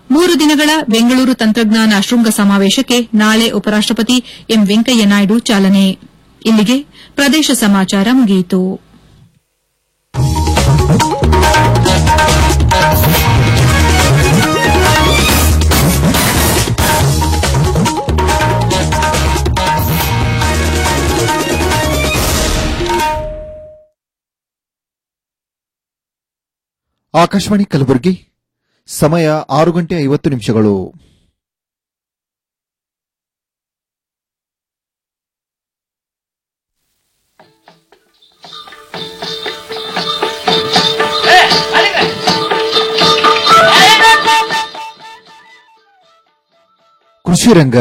ಮೂರು ದಿನಗಳ ಬೆಂಗಳೂರು ತಂತ್ರಜ್ಞಾನ ಶೃಂಗ ಸಮಾವೇಶಕ್ಕೆ ನಾಳೆ ಉಪರಾಷ್ಟಪತಿ ಎಂ ವೆಂಕಯ್ಯನಾಯ್ಡು ಚಾಲನೆ ಇಲ್ಲಿಗೆ ಪ್ರದೇಶ ಸಮಾಚಾರ ಮುಗಿಯಿತು ಆಕಾಶವಾಣಿ ಕಲಬುರಗಿ ಸಮಯ ಆರು ಗಂಟೆ ಐವತ್ತು ನಿಮಿಷಗಳು ಕೃಷಿ ರಂಗ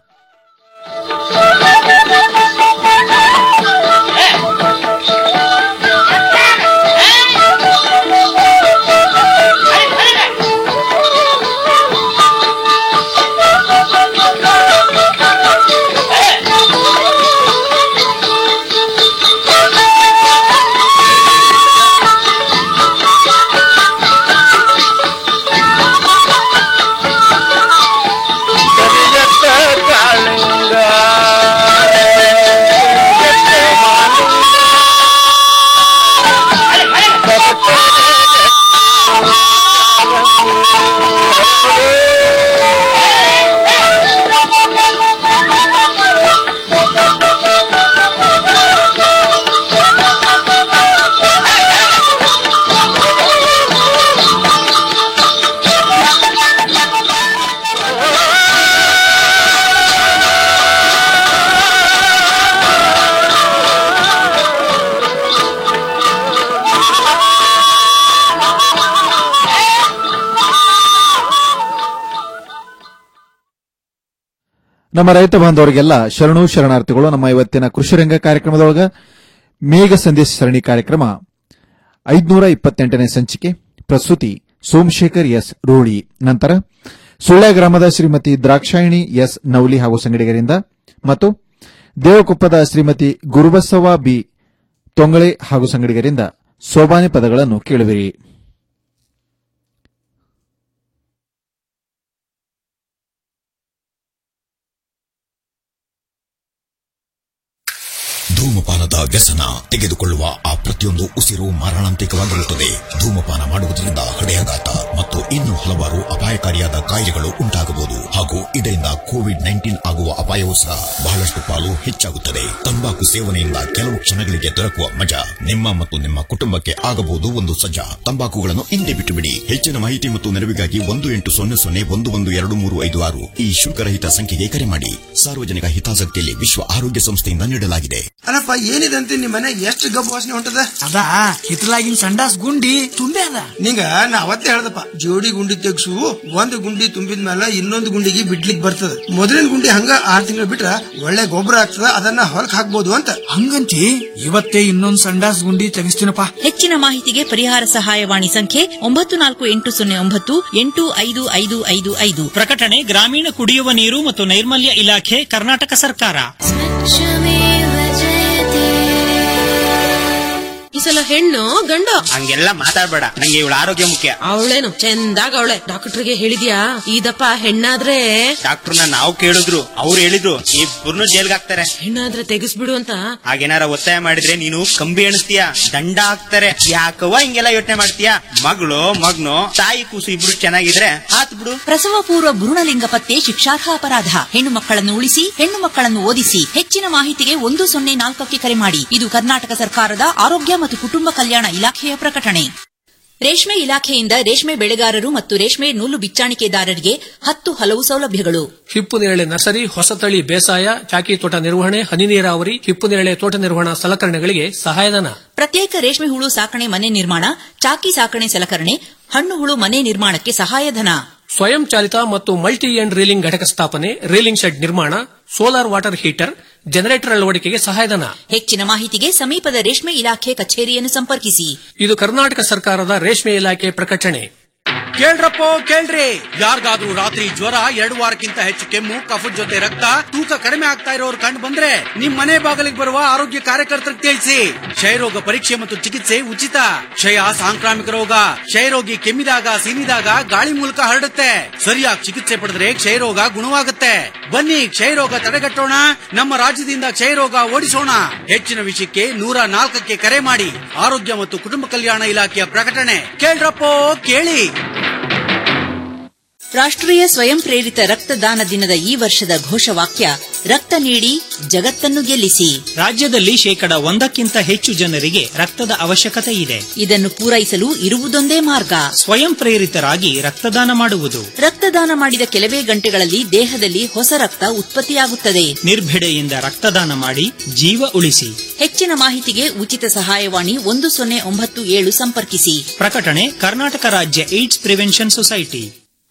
ನಮ್ಮ ರೈತ ಬಾಂಧವರಿಗೆಲ್ಲ ಶರಣು ಶರಣಾರ್ಥಿಗಳು ನಮ್ಮ ಇವತ್ತಿನ ಕೃಷಿ ರಂಗ ಕಾರ್ಯಕ್ರಮದೊಳಗ ಮೇಘ ಸಂದೇಶ ಸರಣಿ ಕಾರ್ಯಕ್ರಮ ಐದುನೂರ ಇಪ್ಪತ್ತೆಂಟನೇ ಸಂಚಿಕೆ ಪ್ರಸ್ತುತಿ ಸೋಮಶೇಖರ್ ಎಸ್ ರೂಳಿ ನಂತರ ಸುಳ್ಯ ಗ್ರಾಮದ ಶ್ರೀಮತಿ ದ್ರಾಕ್ಷಾಯಿಣಿ ಎಸ್ ನೌಲಿ ಹಾಗೂ ಸಂಗಡಿಗರಿಂದ ಮತ್ತು ದೇವಕೊಪ್ಪದ ಶ್ರೀಮತಿ ಗುರುಬಸವ ಬಿ ತೊಂಗಳೆ ಹಾಗೂ ಸಂಗಡಿಗರಿಂದ ಸೋಬಾನೆ ಪದಗಳನ್ನು ಕೇಳುವಿರಿ ಧೂಮಪಾನದ ವ್ಯಸನ ತೆಗೆದುಕೊಳ್ಳುವ ಆ ಪ್ರತಿಯೊಂದು ಉಸಿರು ಮಾರಣಾಂತಿಕವಾಗಿರುತ್ತದೆ ಧೂಮಪಾನ ಮಾಡುವುದರಿಂದ ಹೃದಯಾಘಾತ ಮತ್ತು ಇನ್ನೂ ಹಲವಾರು ಅಪಾಯಕಾರಿಯಾದ ಕಾಯಿಲೆಗಳು ಉಂಟಾಗಬಹುದು ಹಾಗೂ ಇದರಿಂದ ಕೋವಿಡ್ ನೈನ್ಟೀನ್ ಆಗುವ ಅಪಾಯವೂ ಸಹ ಬಹಳಷ್ಟು ಪಾಲು ಹೆಚ್ಚಾಗುತ್ತದೆ ತಂಬಾಕು ಸೇವನೆಯಿಂದ ಕೆಲವು ಕ್ಷಣಗಳಿಗೆ ದೊರಕುವ ಮಜಾ ನಿಮ್ಮ ಮತ್ತು ನಿಮ್ಮ ಕುಟುಂಬಕ್ಕೆ ಆಗಬಹುದು ಒಂದು ಸಜ್ಜಾ ತಂಬಾಕುಗಳನ್ನು ಹಿಂದೆ ಬಿಟ್ಟು ಬಿಡಿ ಹೆಚ್ಚಿನ ಮಾಹಿತಿ ಮತ್ತು ನೆರವಿಗಾಗಿ ಒಂದು ಎಂಟು ಸೊನ್ನೆ ಸೊನ್ನೆ ಒಂದು ಒಂದು ಎರಡು ಮೂರು ಐದು ಆರು ಈ ಶುಲ್ಕರಹಿತ ಸಂಖ್ಯೆಗೆ ಕರೆ ಮಾಡಿ ಸಾರ್ವಜನಿಕ ಹಿತಾಸಕ್ತಿಯಲ್ಲಿ ವಿಶ್ವ ಆರೋಗ್ಯ ಸಂಸ್ಥೆಯಿಂದ ನೀಡಲಾಗಿದೆ ಅಲ್ಲಪ್ಪ ಏನಿದೆ ಅಂತ ನಿಮ್ ಮನೆ ಎಷ್ಟು ಗಬ್ಬು ವಾಸನೆ ಹೊಂಟದ ಅದ ಹಿತ್ತಲಾಗಿನ ಸಂಡಾಸ್ ಗುಂಡಿ ತುಂಬೆ ಅದ ನಿಂಗ ನಾ ಅವತ್ತೇ ಹೇಳ್ದಪ್ಪ ಜೋಡಿ ಗುಂಡಿ ತೆಗ್ಸು ಒಂದು ಗುಂಡಿ ತುಂಬಿದ ಮೇಲೆ ಇನ್ನೊಂದು ಗುಂಡಿಗೆ ಬಿಡ್ಲಿಕ್ ಬರ್ತದ ಮೊದಲಿನ ಗುಂಡಿ ಹಂಗ ಆರ್ ತಿಂಗಳು ಬಿಟ್ರ ಒಳ್ಳೆ ಗೊಬ್ಬರ ಆಗ್ತದ ಅದನ್ನ ಹೊಲಕ್ ಹಾಕ್ಬೋದು ಅಂತ ಹಂಗಂತಿ ಇವತ್ತೇ ಇನ್ನೊಂದ್ ಸಂಡಾಸ್ ಗುಂಡಿ ತೆಗಿಸ್ತೀನಪ್ಪ ಹೆಚ್ಚಿನ ಮಾಹಿತಿಗೆ ಪರಿಹಾರ ಸಹಾಯವಾಣಿ ಸಂಖ್ಯೆ ಒಂಬತ್ತು ನಾಲ್ಕು ಎಂಟು ಸೊನ್ನೆ ಒಂಬತ್ತು ಎಂಟು ಐದು ಐದು ಐದು ಐದು ಪ್ರಕಟಣೆ ಗ್ರಾಮೀಣ ಕುಡಿಯುವ ನೀರು ಮತ್ತು ನೈರ್ಮಲ್ಯ ಇಲಾಖೆ ಕರ್ನಾಟಕ ಸರ್ಕಾರ ಈ ಸಲ ಹೆಣ್ಣು ಗಂಡ ಹಂಗೆಲ್ಲ ಮಾತಾಡ್ಬೇಡ ನಂಗೆ ಇವಳ ಆರೋಗ್ಯ ಮುಖ್ಯ ಅವಳೇನು ಚಂದಾಗ ಅವಳೆ ಡಾಕ್ಟರ್ಗೆ ಹೇಳಿದ್ಯಾ ಇದಪ್ಪ ಹೆಣ್ಣಾದ್ರೆ ಡಾಕ್ಟರ್ನ ನಾವು ಕೇಳಿದ್ರು ಅವ್ರು ಹೇಳಿದ್ರು ಇಬ್ಬರನ್ನು ಜೈಲ್ಗೆ ಹಾಕ್ತಾರೆ ಹೆಣ್ಣಾದ್ರೆ ತೆಗಿಸ್ಬಿಡು ಅಂತ ಹಾಗೇನಾರ ಒತ್ತಾಯ ಮಾಡಿದ್ರೆ ನೀನು ಕಂಬಿ ಎಣಿಸ್ತೀಯ ದಂಡ ಹಾಕ್ತಾರೆ ಯಾಕವ್ವ ಹಿಂಗೆಲ್ಲ ಯೋಚನೆ ಮಾಡ್ತೀಯ ಮಗಳು ಮಗ್ನು ತಾಯಿ ಕೂಸು ಇಬ್ರು ಚೆನ್ನಾಗಿದ್ರೆ ಹಾತ್ ಬಿಡು ಪ್ರಸವ ಪೂರ್ವ ಭ್ರೂಣಲಿಂಗ ಪತ್ತೆ ಶಿಕ್ಷಾರ್ಹ ಅಪರಾಧ ಹೆಣ್ಣು ಮಕ್ಕಳನ್ನು ಉಳಿಸಿ ಹೆಣ್ಣು ಮಕ್ಕಳನ್ನು ಓದಿಸಿ ಹೆಚ್ಚಿನ ಮಾಹಿತಿಗೆ ಒಂದು ಸೊನ್ನೆ ನಾಲ್ಕಕ್ಕೆ ಕರೆ ಮಾಡಿ ಇದು ಕರ್ನಾಟಕ ಸರ್ಕಾರದ ಆರೋಗ್ಯ ಮತ್ತು ಕುಟುಂಬ ಕಲ್ಯಾಣ ಇಲಾಖೆಯ ಪ್ರಕಟಣೆ ರೇಷ್ಮೆ ಇಲಾಖೆಯಿಂದ ರೇಷ್ಮೆ ಬೆಳೆಗಾರರು ಮತ್ತು ರೇಷ್ಮೆ ನೂಲು ಬಿಚ್ಚಾಣಿಕೆದಾರರಿಗೆ ಹತ್ತು ಹಲವು ಸೌಲಭ್ಯಗಳು ಹಿಪ್ಪು ನೇರಳೆ ನರ್ಸರಿ ಹೊಸತಳಿ ಬೇಸಾಯ ಚಾಕಿ ತೋಟ ನಿರ್ವಹಣೆ ಹನಿ ನೀರಾವರಿ ಹಿಪ್ಪು ನೇರಳೆ ತೋಟ ನಿರ್ವಹಣಾ ಸಲಕರಣೆಗಳಿಗೆ ಸಹಾಯಧನ ಪ್ರತ್ಯೇಕ ರೇಷ್ಮೆ ಹುಳು ಸಾಕಣೆ ಮನೆ ನಿರ್ಮಾಣ ಚಾಕಿ ಸಾಕಣೆ ಸಲಕರಣೆ ಹಣ್ಣು ಹುಳು ಮನೆ ನಿರ್ಮಾಣಕ್ಕೆ ಸಹಾಯಧನ ಸ್ವಯಂ ಚಾಲಿತ ಮತ್ತು ಮಲ್ಟಿ ಎಂಡ್ ರೀಲಿಂಗ್ ಘಟಕ ಸ್ಥಾಪನೆ ರೀಲಿಂಗ್ ಶೆಡ್ ನಿರ್ಮಾಣ ಸೋಲಾರ್ ವಾಟರ್ ಹೀಟರ್ ಜನರೇಟರ್ ಅಳವಡಿಕೆಗೆ ಸಹಾಯಧನ ಹೆಚ್ಚಿನ ಮಾಹಿತಿಗೆ ಸಮೀಪದ ರೇಷ್ಮೆ ಇಲಾಖೆ ಕಚೇರಿಯನ್ನು ಸಂಪರ್ಕಿಸಿ ಇದು ಕರ್ನಾಟಕ ಸರ್ಕಾರದ ರೇಷ್ಮೆ ಇಲಾಖೆ ಪ್ರಕಟಣೆ ಕೇಳ್ರಪ್ಪೋ ಕೇಳ್ರಿ ಯಾರಿಗಾದ್ರೂ ರಾತ್ರಿ ಜ್ವರ ಎರಡು ವಾರಕ್ಕಿಂತ ಹೆಚ್ಚು ಕೆಮ್ಮು ಕಫದ ಜೊತೆ ರಕ್ತ ತೂಕ ಕಡಿಮೆ ಆಗ್ತಾ ಇರೋರು ಕಂಡು ಬಂದ್ರೆ ನಿಮ್ ಮನೆ ಬಾಗಿಲಿಗೆ ಬರುವ ಆರೋಗ್ಯ ಕಾರ್ಯಕರ್ತರಿಗೆ ತಿಳಿಸಿ ಕ್ಷಯರೋಗ ಪರೀಕ್ಷೆ ಮತ್ತು ಚಿಕಿತ್ಸೆ ಉಚಿತ ಕ್ಷಯ ಸಾಂಕ್ರಾಮಿಕ ರೋಗ ಕ್ಷಯರೋಗಿ ಕೆಮ್ಮಿದಾಗ ಸೀನಿದಾಗ ಗಾಳಿ ಮೂಲಕ ಹರಡುತ್ತೆ ಸರಿಯಾಗಿ ಚಿಕಿತ್ಸೆ ಪಡೆದ್ರೆ ಕ್ಷಯರೋಗ ಗುಣವಾಗುತ್ತೆ ಬನ್ನಿ ಕ್ಷಯರೋಗ ತಡೆಗಟ್ಟೋಣ ನಮ್ಮ ರಾಜ್ಯದಿಂದ ಕ್ಷಯರೋಗ ಓಡಿಸೋಣ ಹೆಚ್ಚಿನ ವಿಷಯಕ್ಕೆ ನೂರ ನಾಲ್ಕಕ್ಕೆ ಕರೆ ಮಾಡಿ ಆರೋಗ್ಯ ಮತ್ತು ಕುಟುಂಬ ಕಲ್ಯಾಣ ಇಲಾಖೆಯ ಪ್ರಕಟಣೆ ಕೇಳ್ರಪ್ಪೋ ಕೇಳಿ ರಾಷ್ಟ್ರೀಯ ಸ್ವಯಂ ಪ್ರೇರಿತ ರಕ್ತದಾನ ದಿನದ ಈ ವರ್ಷದ ಘೋಷವಾಕ್ಯ ರಕ್ತ ನೀಡಿ ಜಗತ್ತನ್ನು ಗೆಲ್ಲಿಸಿ ರಾಜ್ಯದಲ್ಲಿ ಶೇಕಡ ಒಂದಕ್ಕಿಂತ ಹೆಚ್ಚು ಜನರಿಗೆ ರಕ್ತದ ಅವಶ್ಯಕತೆ ಇದೆ ಇದನ್ನು ಪೂರೈಸಲು ಇರುವುದೊಂದೇ ಮಾರ್ಗ ಸ್ವಯಂ ಪ್ರೇರಿತರಾಗಿ ರಕ್ತದಾನ ಮಾಡುವುದು ರಕ್ತದಾನ ಮಾಡಿದ ಕೆಲವೇ ಗಂಟೆಗಳಲ್ಲಿ ದೇಹದಲ್ಲಿ ಹೊಸ ರಕ್ತ ಉತ್ಪತ್ತಿಯಾಗುತ್ತದೆ ನಿರ್ಭಿಡೆಯಿಂದ ರಕ್ತದಾನ ಮಾಡಿ ಜೀವ ಉಳಿಸಿ ಹೆಚ್ಚಿನ ಮಾಹಿತಿಗೆ ಉಚಿತ ಸಹಾಯವಾಣಿ ಒಂದು ಸೊನ್ನೆ ಒಂಬತ್ತು ಏಳು ಸಂಪರ್ಕಿಸಿ ಪ್ರಕಟಣೆ ಕರ್ನಾಟಕ ರಾಜ್ಯ ಏಡ್ಸ್ ಪ್ರಿವೆನ್ಷನ್ ಸೊಸೈಟಿ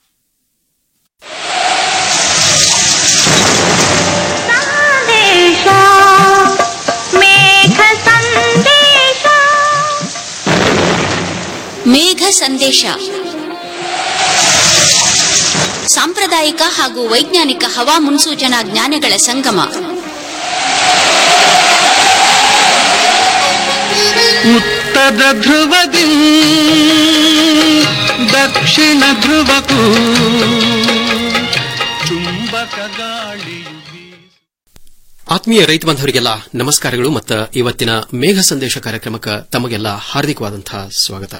ಮೇಘ ಸಂದೇಶ ಸಾಂಪ್ರದಾಯಿಕ ಹಾಗೂ ವೈಜ್ಞಾನಿಕ ಹವಾ ಮುನ್ಸೂಚನಾ ಜ್ಞಾನಗಳ ಸಂಗಮ ಉತ್ತರ ಧ್ರುವದಿ ದಕ್ಷಿಣ ಧ್ರುವಕ್ಕೂ ಚುಂಬಕ ಗಾಳಿಯು ಆತ್ಮೀಯ ರೈತ ಬಾಂಧವರಿಗೆಲ್ಲ ನಮಸ್ಕಾರಗಳು ಮತ್ತು ಇವತ್ತಿನ ಮೇಘ ಸಂದೇಶ ಕಾರ್ಯಕ್ರಮಕ್ಕೆ ತಮಗೆಲ್ಲ ಹಾರ್ದಿಕವಾದಂತಹ ಸ್ವಾಗತ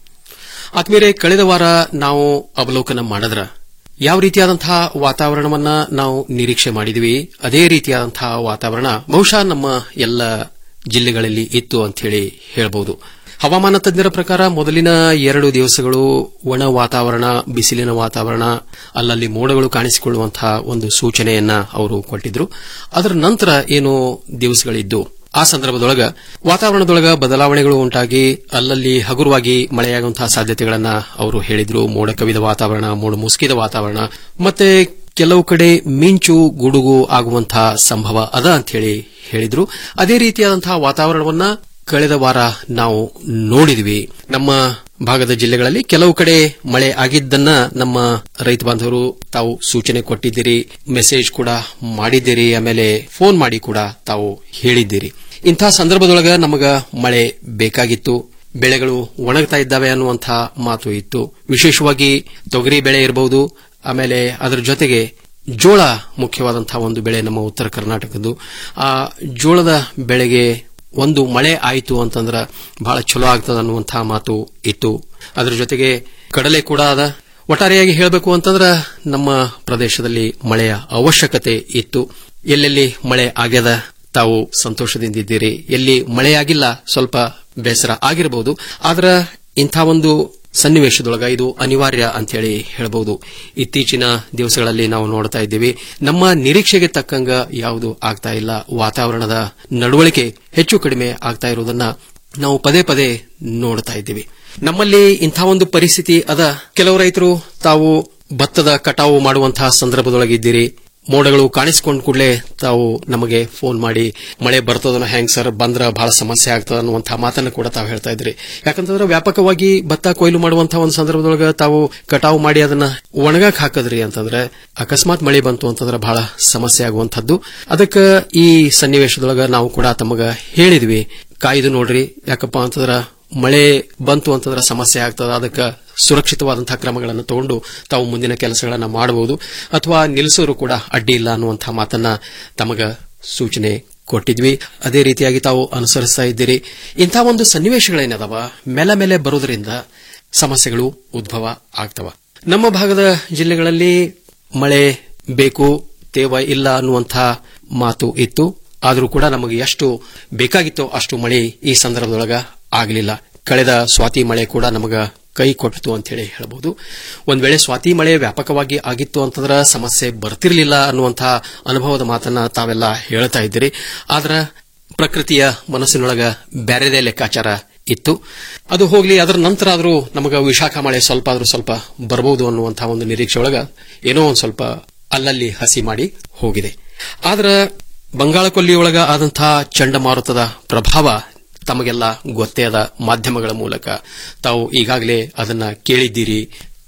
ಆತ್ಮೀಯರೇ ಕಳೆದ ವಾರ ನಾವು ಅವಲೋಕನ ಮಾಡಿದ್ರ ಯಾವ ರೀತಿಯಾದಂತಹ ವಾತಾವರಣವನ್ನ ನಾವು ನಿರೀಕ್ಷೆ ಮಾಡಿದ್ವಿ ಅದೇ ರೀತಿಯಾದಂತಹ ವಾತಾವರಣ ಬಹುಶಃ ನಮ್ಮ ಎಲ್ಲ ಜಿಲ್ಲೆಗಳಲ್ಲಿ ಇತ್ತು ಅಂತ ಹೇಳಿ ಹೇಳಬಹುದು ಹವಾಮಾನ ತಜ್ಞರ ಪ್ರಕಾರ ಮೊದಲಿನ ಎರಡು ದಿವಸಗಳು ಒಣ ವಾತಾವರಣ ಬಿಸಿಲಿನ ವಾತಾವರಣ ಅಲ್ಲಲ್ಲಿ ಮೋಡಗಳು ಕಾಣಿಸಿಕೊಳ್ಳುವಂತಹ ಒಂದು ಸೂಚನೆಯನ್ನ ಅವರು ಕೊಟ್ಟಿದ್ರು ಅದರ ನಂತರ ಏನು ದಿವಸಗಳಿದ್ದು ಆ ಸಂದರ್ಭದೊಳಗ ವಾತಾವರಣದೊಳಗ ಬದಲಾವಣೆಗಳು ಉಂಟಾಗಿ ಅಲ್ಲಲ್ಲಿ ಹಗುರವಾಗಿ ಮಳೆಯಾಗುವಂತಹ ಸಾಧ್ಯತೆಗಳನ್ನ ಅವರು ಹೇಳಿದ್ರು ಮೋಡ ಕವಿದ ವಾತಾವರಣ ಮೋಡ ಮುಸುಕಿದ ವಾತಾವರಣ ಮತ್ತೆ ಕೆಲವು ಕಡೆ ಮಿಂಚು ಗುಡುಗು ಆಗುವಂತಹ ಸಂಭವ ಅದ ಅಂತ ಹೇಳಿ ಹೇಳಿದ್ರು ಅದೇ ರೀತಿಯಾದಂತಹ ವಾತಾವರಣವನ್ನ ಕಳೆದ ವಾರ ನಾವು ನೋಡಿದ್ವಿ ನಮ್ಮ ಭಾಗದ ಜಿಲ್ಲೆಗಳಲ್ಲಿ ಕೆಲವು ಕಡೆ ಮಳೆ ಆಗಿದ್ದನ್ನ ನಮ್ಮ ರೈತ ಬಾಂಧವರು ತಾವು ಸೂಚನೆ ಕೊಟ್ಟಿದ್ದೀರಿ ಮೆಸೇಜ್ ಕೂಡ ಮಾಡಿದ್ದೀರಿ ಆಮೇಲೆ ಫೋನ್ ಮಾಡಿ ಕೂಡ ತಾವು ಹೇಳಿದ್ದೀರಿ ಇಂಥ ಸಂದರ್ಭದೊಳಗ ನಮಗ ಮಳೆ ಬೇಕಾಗಿತ್ತು ಬೆಳೆಗಳು ಒಣಗ್ತಾ ಇದ್ದಾವೆ ಅನ್ನುವಂತಹ ಮಾತು ಇತ್ತು ವಿಶೇಷವಾಗಿ ತೊಗರಿ ಬೆಳೆ ಇರಬಹುದು ಆಮೇಲೆ ಅದರ ಜೊತೆಗೆ ಜೋಳ ಮುಖ್ಯವಾದಂತಹ ಒಂದು ಬೆಳೆ ನಮ್ಮ ಉತ್ತರ ಕರ್ನಾಟಕದ್ದು ಆ ಜೋಳದ ಬೆಳೆಗೆ ಒಂದು ಮಳೆ ಆಯಿತು ಅಂತಂದ್ರ ಬಹಳ ಚಲೋ ಆಗ್ತದ ಅನ್ನುವಂತಹ ಮಾತು ಇತ್ತು ಅದರ ಜೊತೆಗೆ ಕಡಲೆ ಕೂಡ ಅದ ಒಟ್ಟಾರೆಯಾಗಿ ಹೇಳಬೇಕು ಅಂತಂದ್ರ ನಮ್ಮ ಪ್ರದೇಶದಲ್ಲಿ ಮಳೆಯ ಅವಶ್ಯಕತೆ ಇತ್ತು ಎಲ್ಲೆಲ್ಲಿ ಮಳೆ ಆಗ್ಯದ ತಾವು ಸಂತೋಷದಿಂದಿದ್ದೀರಿ ಎಲ್ಲಿ ಮಳೆಯಾಗಿಲ್ಲ ಸ್ವಲ್ಪ ಬೇಸರ ಆಗಿರಬಹುದು ಆದ್ರ ಇಂಥ ಒಂದು ಸನ್ನಿವೇಶದೊಳಗ ಇದು ಅನಿವಾರ್ಯ ಅಂತ ಹೇಳಿ ಹೇಳಬಹುದು ಇತ್ತೀಚಿನ ದಿವಸಗಳಲ್ಲಿ ನಾವು ನೋಡ್ತಾ ಇದ್ದೀವಿ ನಮ್ಮ ನಿರೀಕ್ಷೆಗೆ ತಕ್ಕಂಗ ಯಾವುದು ಆಗ್ತಾ ಇಲ್ಲ ವಾತಾವರಣದ ನಡವಳಿಕೆ ಹೆಚ್ಚು ಕಡಿಮೆ ಆಗ್ತಾ ಇರುವುದನ್ನ ನಾವು ಪದೇ ಪದೇ ನೋಡ್ತಾ ಇದ್ದೀವಿ ನಮ್ಮಲ್ಲಿ ಇಂಥ ಒಂದು ಪರಿಸ್ಥಿತಿ ಅದ ಕೆಲವು ರೈತರು ತಾವು ಭತ್ತದ ಕಟಾವು ಮಾಡುವಂತಹ ಸಂದರ್ಭದೊಳಗಿದ್ದೀರಿ ಮೋಡಗಳು ಕಾಣಿಸಿಕೊಂಡ ಕೂಡಲೇ ತಾವು ನಮಗೆ ಫೋನ್ ಮಾಡಿ ಮಳೆ ಬರ್ತದನೋ ಹೆಂಗ್ ಸರ್ ಬಂದ್ರ ಬಹಳ ಸಮಸ್ಯೆ ಆಗ್ತದ ಅನ್ನುವಂತಹ ಮಾತನ್ನು ಕೂಡ ತಾವು ಹೇಳ್ತಾ ಇದ್ರಿ ಯಾಕಂತಂದ್ರೆ ವ್ಯಾಪಕವಾಗಿ ಭತ್ತ ಕೊಯ್ಲು ಮಾಡುವಂತಹ ಒಂದು ಸಂದರ್ಭದೊಳಗ ತಾವು ಕಟಾವು ಮಾಡಿ ಅದನ್ನ ಒಣಗಾಕ್ ಹಾಕದ್ರಿ ಅಂತಂದ್ರೆ ಅಕಸ್ಮಾತ್ ಮಳೆ ಬಂತು ಅಂತಂದ್ರೆ ಬಹಳ ಸಮಸ್ಯೆ ಆಗುವಂತದ್ದು ಅದಕ್ಕೆ ಈ ಸನ್ನಿವೇಶದೊಳಗ ನಾವು ಕೂಡ ತಮಗ ಹೇಳಿದ್ವಿ ಕಾಯ್ದು ನೋಡ್ರಿ ಯಾಕಪ್ಪ ಅಂತಂದ್ರ ಮಳೆ ಬಂತು ಅಂತಂದ್ರೆ ಸಮಸ್ಯೆ ಆಗ್ತದ ಅದಕ್ಕೆ ಸುರಕ್ಷಿತವಾದಂತಹ ಕ್ರಮಗಳನ್ನು ತಗೊಂಡು ತಾವು ಮುಂದಿನ ಕೆಲಸಗಳನ್ನು ಮಾಡಬಹುದು ಅಥವಾ ನಿಲ್ಲಿಸೋರು ಕೂಡ ಅಡ್ಡಿ ಇಲ್ಲ ಅನ್ನುವಂತಹ ಮಾತನ್ನ ತಮಗ ಸೂಚನೆ ಕೊಟ್ಟಿದ್ವಿ ಅದೇ ರೀತಿಯಾಗಿ ತಾವು ಅನುಸರಿಸ್ತಾ ಇದ್ದೀರಿ ಇಂಥ ಒಂದು ಸನ್ನಿವೇಶಗಳೇನದವ ಮೇಲೆ ಮೇಲೆ ಬರೋದ್ರಿಂದ ಸಮಸ್ಯೆಗಳು ಉದ್ಭವ ಆಗ್ತವ ನಮ್ಮ ಭಾಗದ ಜಿಲ್ಲೆಗಳಲ್ಲಿ ಮಳೆ ಬೇಕು ತೇವ ಇಲ್ಲ ಅನ್ನುವಂತಹ ಮಾತು ಇತ್ತು ಆದರೂ ಕೂಡ ನಮಗೆ ಎಷ್ಟು ಬೇಕಾಗಿತ್ತೋ ಅಷ್ಟು ಮಳೆ ಈ ಸಂದರ್ಭದೊಳಗ ಆಗಲಿಲ್ಲ ಕಳೆದ ಸ್ವಾತಿ ಮಳೆ ಕೂಡ ನಮಗ ಕೈ ಕೊಟ್ಟಿತು ಅಂತ ಹೇಳಿ ಹೇಳಬಹುದು ಒಂದ್ ವೇಳೆ ಸ್ವಾತಿ ಮಳೆ ವ್ಯಾಪಕವಾಗಿ ಆಗಿತ್ತು ಅಂತಂದ್ರೆ ಸಮಸ್ಯೆ ಬರ್ತಿರ್ಲಿಲ್ಲ ಅನ್ನುವಂತಹ ಅನುಭವದ ಮಾತನ್ನ ತಾವೆಲ್ಲ ಹೇಳ್ತಾ ಇದ್ದೀರಿ ಆದ್ರ ಪ್ರಕೃತಿಯ ಮನಸ್ಸಿನೊಳಗ ಬ್ಯಾರೆದೇ ಲೆಕ್ಕಾಚಾರ ಇತ್ತು ಅದು ಹೋಗ್ಲಿ ಅದರ ನಂತರ ಆದರೂ ನಮಗ ವಿಶಾಖ ಮಳೆ ಸ್ವಲ್ಪ ಆದ್ರೂ ಸ್ವಲ್ಪ ಬರಬಹುದು ಅನ್ನುವಂತಹ ಒಂದು ನಿರೀಕ್ಷೆ ಒಳಗ ಏನೋ ಒಂದ್ ಸ್ವಲ್ಪ ಅಲ್ಲಲ್ಲಿ ಹಸಿ ಮಾಡಿ ಹೋಗಿದೆ ಆದ್ರ ಬಂಗಾಳ ಕೊಲ್ಲಿಯೊಳಗ ಆದಂತಹ ಚಂಡಮಾರುತದ ಪ್ರಭಾವ ತಮಗೆಲ್ಲ ಗೊತ್ತೇ ಅದ ಮಾಧ್ಯಮಗಳ ಮೂಲಕ ತಾವು ಈಗಾಗಲೇ ಅದನ್ನ ಕೇಳಿದ್ದೀರಿ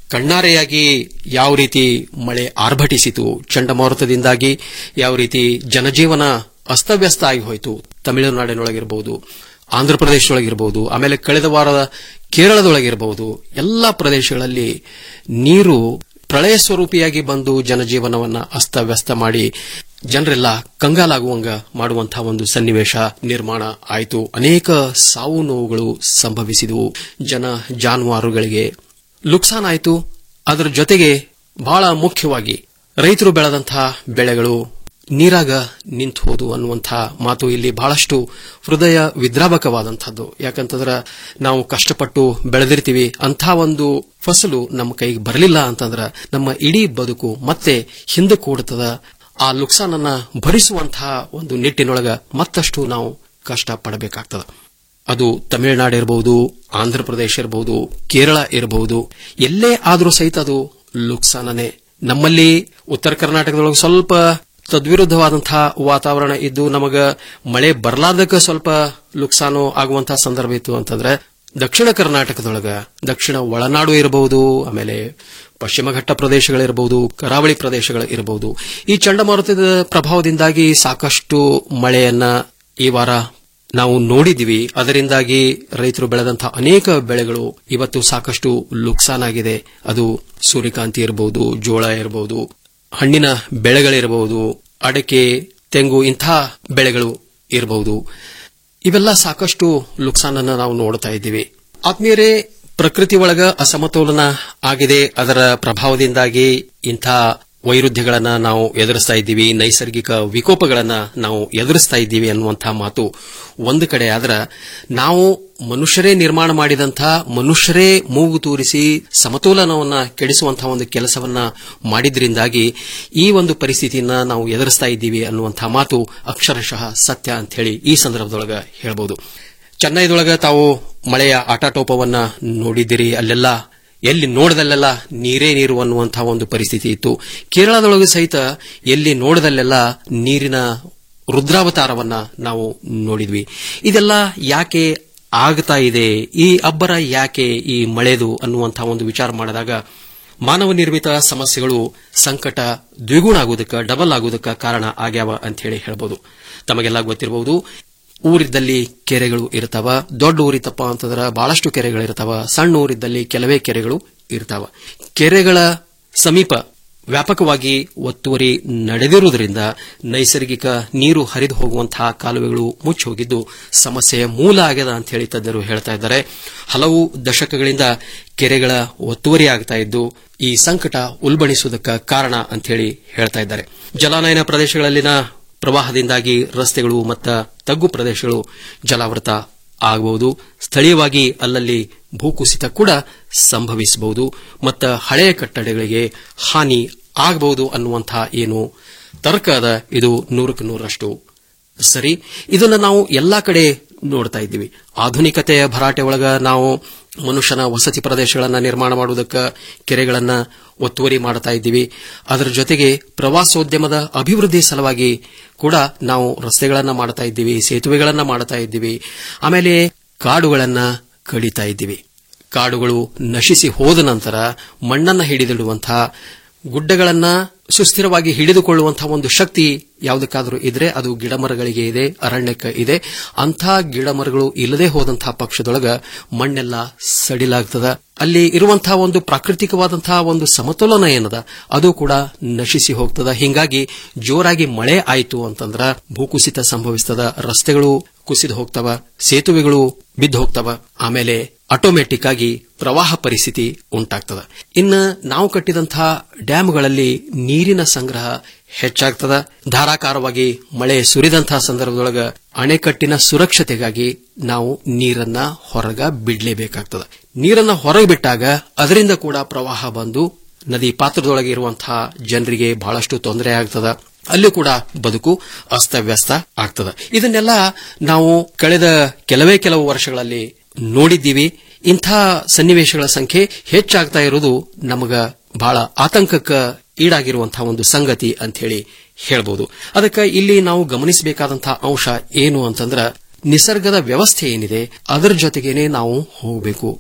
ಕಣ್ಣಾರೆಯಾಗಿ ಯಾವ ರೀತಿ ಮಳೆ ಆರ್ಭಟಿಸಿತು ಚಂಡಮಾರುತದಿಂದಾಗಿ ಯಾವ ರೀತಿ ಜನಜೀವನ ಅಸ್ತವ್ಯಸ್ತ ಆಗಿ ಹೋಯಿತು ತಮಿಳುನಾಡಿನೊಳಗಿರಬಹುದು ಆಂಧ್ರಪ್ರದೇಶದೊಳಗಿರಬಹುದು ಆಮೇಲೆ ಕಳೆದ ವಾರದ ಕೇರಳದೊಳಗಿರಬಹುದು ಎಲ್ಲ ಪ್ರದೇಶಗಳಲ್ಲಿ ನೀರು ಪ್ರಳಯ ಸ್ವರೂಪಿಯಾಗಿ ಬಂದು ಜನಜೀವನವನ್ನ ಅಸ್ತವ್ಯಸ್ತ ಮಾಡಿ ಜನರೆಲ್ಲ ಕಂಗಾಲಾಗುವಂಗ ಮಾಡುವಂತಹ ಒಂದು ಸನ್ನಿವೇಶ ನಿರ್ಮಾಣ ಆಯಿತು ಅನೇಕ ಸಾವು ನೋವುಗಳು ಸಂಭವಿಸಿದವು ಜನ ಜಾನುವಾರುಗಳಿಗೆ ಲುಕ್ಸಾನ್ ಆಯಿತು ಅದರ ಜೊತೆಗೆ ಬಹಳ ಮುಖ್ಯವಾಗಿ ರೈತರು ಬೆಳೆದಂತಹ ಬೆಳೆಗಳು ನೀರಾಗ ನಿಂತು ಹೋದು ಅನ್ನುವಂತಹ ಮಾತು ಇಲ್ಲಿ ಬಹಳಷ್ಟು ಹೃದಯ ವಿದ್ರಾವಕವಾದಂತಹದ್ದು ಯಾಕಂತಂದ್ರ ನಾವು ಕಷ್ಟಪಟ್ಟು ಬೆಳೆದಿರ್ತೀವಿ ಅಂಥ ಒಂದು ಫಸಲು ನಮ್ಮ ಕೈಗೆ ಬರಲಿಲ್ಲ ಅಂತಂದ್ರ ನಮ್ಮ ಇಡೀ ಬದುಕು ಮತ್ತೆ ಹಿಂದೆ ಕೂಡುತ್ತದ ಆ ಲುಕ್ಸಾನನ್ನ ಭರಿಸುವಂತಹ ಒಂದು ನಿಟ್ಟಿನೊಳಗ ಮತ್ತಷ್ಟು ನಾವು ಕಷ್ಟ ಪಡಬೇಕಾಗ್ತದ ಅದು ತಮಿಳುನಾಡು ಇರಬಹುದು ಆಂಧ್ರಪ್ರದೇಶ ಇರಬಹುದು ಕೇರಳ ಇರಬಹುದು ಎಲ್ಲೇ ಆದರೂ ಸಹಿತ ಅದು ಲುಕ್ಸಾನನೇ ನಮ್ಮಲ್ಲಿ ಉತ್ತರ ಕರ್ನಾಟಕದೊಳಗೆ ಸ್ವಲ್ಪ ತದ್ವಿರುದ್ಧವಾದಂತಹ ವಾತಾವರಣ ಇದ್ದು ನಮಗ ಮಳೆ ಬರಲಾರ್ದಕ್ಕ ಸ್ವಲ್ಪ ಲುಕ್ಸಾನು ಆಗುವಂತಹ ಸಂದರ್ಭ ಇತ್ತು ಅಂತಂದ್ರೆ ದಕ್ಷಿಣ ಕರ್ನಾಟಕದೊಳಗ ದಕ್ಷಿಣ ಒಳನಾಡು ಇರಬಹುದು ಆಮೇಲೆ ಪಶ್ಚಿಮ ಘಟ್ಟ ಪ್ರದೇಶಗಳಿರಬಹುದು ಕರಾವಳಿ ಪ್ರದೇಶಗಳು ಇರಬಹುದು ಈ ಚಂಡಮಾರುತದ ಪ್ರಭಾವದಿಂದಾಗಿ ಸಾಕಷ್ಟು ಮಳೆಯನ್ನ ಈ ವಾರ ನಾವು ನೋಡಿದ್ವಿ ಅದರಿಂದಾಗಿ ರೈತರು ಬೆಳೆದಂತಹ ಅನೇಕ ಬೆಳೆಗಳು ಇವತ್ತು ಸಾಕಷ್ಟು ಲುಕ್ಸಾನ್ ಆಗಿದೆ ಅದು ಸೂರ್ಯಕಾಂತಿ ಇರಬಹುದು ಜೋಳ ಇರಬಹುದು ಹಣ್ಣಿನ ಬೆಳೆಗಳಿರಬಹುದು ಅಡಕೆ ತೆಂಗು ಇಂಥ ಬೆಳೆಗಳು ಇರಬಹುದು ಇವೆಲ್ಲ ಸಾಕಷ್ಟು ಲುಕ್ಸಾನ್ ಅನ್ನ ನಾವು ನೋಡ್ತಾ ಇದ್ದೀವಿ ಆತ್ಮೀಯರೇ ಪ್ರಕೃತಿ ಒಳಗ ಅಸಮತೋಲನ ಆಗಿದೆ ಅದರ ಪ್ರಭಾವದಿಂದಾಗಿ ಇಂಥ ವೈರುಧ್ಯಗಳನ್ನ ನಾವು ಎದುರಿಸ್ತಾ ಇದ್ದೀವಿ ನೈಸರ್ಗಿಕ ವಿಕೋಪಗಳನ್ನ ನಾವು ಎದುರಿಸ್ತಾ ಇದ್ದೀವಿ ಅನ್ನುವಂತಹ ಮಾತು ಒಂದು ಕಡೆ ಆದ್ರ ನಾವು ಮನುಷ್ಯರೇ ನಿರ್ಮಾಣ ಮಾಡಿದಂತಹ ಮನುಷ್ಯರೇ ಮೂಗು ತೂರಿಸಿ ಸಮತೋಲನವನ್ನ ಕೆಡಿಸುವಂತಹ ಒಂದು ಕೆಲಸವನ್ನ ಮಾಡಿದ್ರಿಂದಾಗಿ ಈ ಒಂದು ಪರಿಸ್ಥಿತಿಯನ್ನ ನಾವು ಎದುರಿಸ್ತಾ ಇದ್ದೀವಿ ಅನ್ನುವಂತಹ ಮಾತು ಅಕ್ಷರಶಃ ಸತ್ಯ ಅಂತ ಹೇಳಿ ಈ ಸಂದರ್ಭದೊಳಗ ಹೇಳಬಹುದು ಚೆನ್ನೈದೊಳಗ ತಾವು ಮಳೆಯ ಆಟಾಟೋಪವನ್ನ ನೋಡಿದ್ದೀರಿ ಅಲ್ಲೆಲ್ಲ ಎಲ್ಲಿ ನೋಡದಲ್ಲೆಲ್ಲ ನೀರೇ ನೀರು ಅನ್ನುವಂತಹ ಒಂದು ಪರಿಸ್ಥಿತಿ ಇತ್ತು ಕೇರಳದೊಳಗೆ ಸಹಿತ ಎಲ್ಲಿ ನೋಡದಲ್ಲೆಲ್ಲ ನೀರಿನ ರುದ್ರಾವತಾರವನ್ನ ನಾವು ನೋಡಿದ್ವಿ ಇದೆಲ್ಲ ಯಾಕೆ ಆಗ್ತಾ ಇದೆ ಈ ಅಬ್ಬರ ಯಾಕೆ ಈ ಮಳೆದು ಅನ್ನುವಂತಹ ಒಂದು ವಿಚಾರ ಮಾಡಿದಾಗ ಮಾನವ ನಿರ್ಮಿತ ಸಮಸ್ಯೆಗಳು ಸಂಕಟ ದ್ವಿಗುಣ ಆಗುವುದಕ್ಕೆ ಡಬಲ್ ಆಗುವುದಕ್ಕೆ ಕಾರಣ ಆಗ್ಯಾವ ಅಂತ ಹೇಳಿ ಹೇಳ್ಬೋದು ತಮಗೆಲ್ಲ ಗೊತ್ತಿರಬಹುದು ಊರಿದ್ದಲ್ಲಿ ಕೆರೆಗಳು ಇರ್ತಾವ ದೊಡ್ಡ ಊರಿತಪ್ಪ ಅಂತಂದ್ರ ಬಹಳಷ್ಟು ಕೆರೆಗಳು ಇರ್ತಾವ ಸಣ್ಣ ಊರಿದ್ದಲ್ಲಿ ಕೆಲವೇ ಕೆರೆಗಳು ಇರ್ತಾವ ಕೆರೆಗಳ ಸಮೀಪ ವ್ಯಾಪಕವಾಗಿ ಒತ್ತುವರಿ ನಡೆದಿರುವುದರಿಂದ ನೈಸರ್ಗಿಕ ನೀರು ಹರಿದು ಹೋಗುವಂತಹ ಕಾಲುವೆಗಳು ಮುಚ್ಚಿ ಹೋಗಿದ್ದು ಸಮಸ್ಯೆಯ ಮೂಲ ಆಗ್ಯದ ಅಂತ ಹೇಳಿ ತಜ್ಞರು ಹೇಳ್ತಾ ಇದ್ದಾರೆ ಹಲವು ದಶಕಗಳಿಂದ ಕೆರೆಗಳ ಒತ್ತುವರಿ ಆಗ್ತಾ ಇದ್ದು ಈ ಸಂಕಟ ಉಲ್ಬಣಿಸುವುದಕ್ಕೆ ಕಾರಣ ಅಂತ ಹೇಳಿ ಹೇಳ್ತಾ ಇದ್ದಾರೆ ಜಲಾನಯನ ಪ್ರದೇಶಗಳಲ್ಲಿನ ಪ್ರವಾಹದಿಂದಾಗಿ ರಸ್ತೆಗಳು ಮತ್ತು ತಗ್ಗು ಪ್ರದೇಶಗಳು ಜಲಾವೃತ ಆಗಬಹುದು ಸ್ಥಳೀಯವಾಗಿ ಅಲ್ಲಲ್ಲಿ ಭೂಕುಸಿತ ಕೂಡ ಸಂಭವಿಸಬಹುದು ಮತ್ತು ಹಳೆಯ ಕಟ್ಟಡಗಳಿಗೆ ಹಾನಿ ಆಗಬಹುದು ಅನ್ನುವಂತಹ ಏನು ತರ್ಕ ಅದ ಇದು ನೂರಕ್ಕೆ ನೂರಷ್ಟು ಸರಿ ಇದನ್ನು ನಾವು ಎಲ್ಲಾ ಕಡೆ ನೋಡ್ತಾ ಇದ್ದೀವಿ ಆಧುನಿಕತೆಯ ಭರಾಟೆ ಒಳಗ ನಾವು ಮನುಷ್ಯನ ವಸತಿ ಪ್ರದೇಶಗಳನ್ನ ನಿರ್ಮಾಣ ಮಾಡುವುದಕ್ಕೆ ಕೆರೆಗಳನ್ನ ಒತ್ತುವರಿ ಮಾಡ್ತಾ ಇದ್ದೀವಿ ಅದರ ಜೊತೆಗೆ ಪ್ರವಾಸೋದ್ಯಮದ ಅಭಿವೃದ್ಧಿ ಸಲುವಾಗಿ ಕೂಡ ನಾವು ರಸ್ತೆಗಳನ್ನ ಮಾಡ್ತಾ ಇದ್ದೀವಿ ಸೇತುವೆಗಳನ್ನ ಮಾಡ್ತಾ ಇದ್ದೀವಿ ಆಮೇಲೆ ಕಾಡುಗಳನ್ನ ಕಡಿತಾ ಇದ್ದೀವಿ ಕಾಡುಗಳು ನಶಿಸಿ ಹೋದ ನಂತರ ಮಣ್ಣನ್ನ ಹಿಡಿದಿಡುವಂತಹ ಗುಡ್ಡಗಳನ್ನ ಸುಸ್ಥಿರವಾಗಿ ಹಿಡಿದುಕೊಳ್ಳುವಂತಹ ಒಂದು ಶಕ್ತಿ ಯಾವುದಕ್ಕಾದರೂ ಇದ್ರೆ ಅದು ಗಿಡಮರಗಳಿಗೆ ಇದೆ ಅರಣ್ಯಕ್ಕೆ ಇದೆ ಅಂಥ ಗಿಡಮರಗಳು ಇಲ್ಲದೆ ಹೋದಂತಹ ಪಕ್ಷದೊಳಗ ಮಣ್ಣೆಲ್ಲ ಸಡಿಲಾಗ್ತದ ಅಲ್ಲಿ ಇರುವಂತಹ ಒಂದು ಪ್ರಾಕೃತಿಕವಾದಂತಹ ಒಂದು ಸಮತೋಲನ ಏನದ ಅದು ಕೂಡ ನಶಿಸಿ ಹೋಗ್ತದ ಹಿಂಗಾಗಿ ಜೋರಾಗಿ ಮಳೆ ಆಯಿತು ಅಂತಂದ್ರ ಭೂಕುಸಿತ ಸಂಭವಿಸ್ತದ ರಸ್ತೆಗಳು ಕುಸಿದು ಹೋಗ್ತವ ಸೇತುವೆಗಳು ಬಿದ್ದು ಹೋಗ್ತವ ಆಮೇಲೆ ಆಟೋಮೆಟಿಕ್ ಆಗಿ ಪ್ರವಾಹ ಪರಿಸ್ಥಿತಿ ಉಂಟಾಗ್ತದ ಇನ್ನು ನಾವು ಕಟ್ಟಿದಂತಹ ಡ್ಯಾಂಗಳಲ್ಲಿ ನೀರಿನ ಸಂಗ್ರಹ ಹೆಚ್ಚಾಗ್ತದ ಧಾರಾಕಾರವಾಗಿ ಮಳೆ ಸುರಿದಂತಹ ಸಂದರ್ಭದೊಳಗ ಅಣೆಕಟ್ಟಿನ ಸುರಕ್ಷತೆಗಾಗಿ ನಾವು ನೀರನ್ನ ಹೊರಗ ಬಿಡಲೇಬೇಕಾಗ್ತದ ನೀರನ್ನ ಹೊರಗೆ ಬಿಟ್ಟಾಗ ಅದರಿಂದ ಕೂಡ ಪ್ರವಾಹ ಬಂದು ನದಿ ಪಾತ್ರದೊಳಗೆ ಇರುವಂತಹ ಜನರಿಗೆ ಬಹಳಷ್ಟು ತೊಂದರೆ ಆಗ್ತದ ಅಲ್ಲಿ ಕೂಡ ಬದುಕು ಅಸ್ತವ್ಯಸ್ತ ಆಗ್ತದ ಇದನ್ನೆಲ್ಲ ನಾವು ಕಳೆದ ಕೆಲವೇ ಕೆಲವು ವರ್ಷಗಳಲ್ಲಿ ನೋಡಿದ್ದೀವಿ ಇಂಥ ಸನ್ನಿವೇಶಗಳ ಸಂಖ್ಯೆ ಹೆಚ್ಚಾಗ್ತಾ ಇರೋದು ನಮಗ ಬಹಳ ಆತಂಕಕ್ಕೆ ಈಡಾಗಿರುವಂತಹ ಒಂದು ಸಂಗತಿ ಅಂತ ಹೇಳಿ ಹೇಳ್ಬೋದು ಅದಕ್ಕೆ ಇಲ್ಲಿ ನಾವು ಗಮನಿಸಬೇಕಾದಂತಹ ಅಂಶ ಏನು ಅಂತಂದ್ರ ನಿಸರ್ಗದ ವ್ಯವಸ್ಥೆ ಏನಿದೆ ಅದರ ಜೊತೆಗೇನೆ ನಾವು ಹೋಗಬೇಕು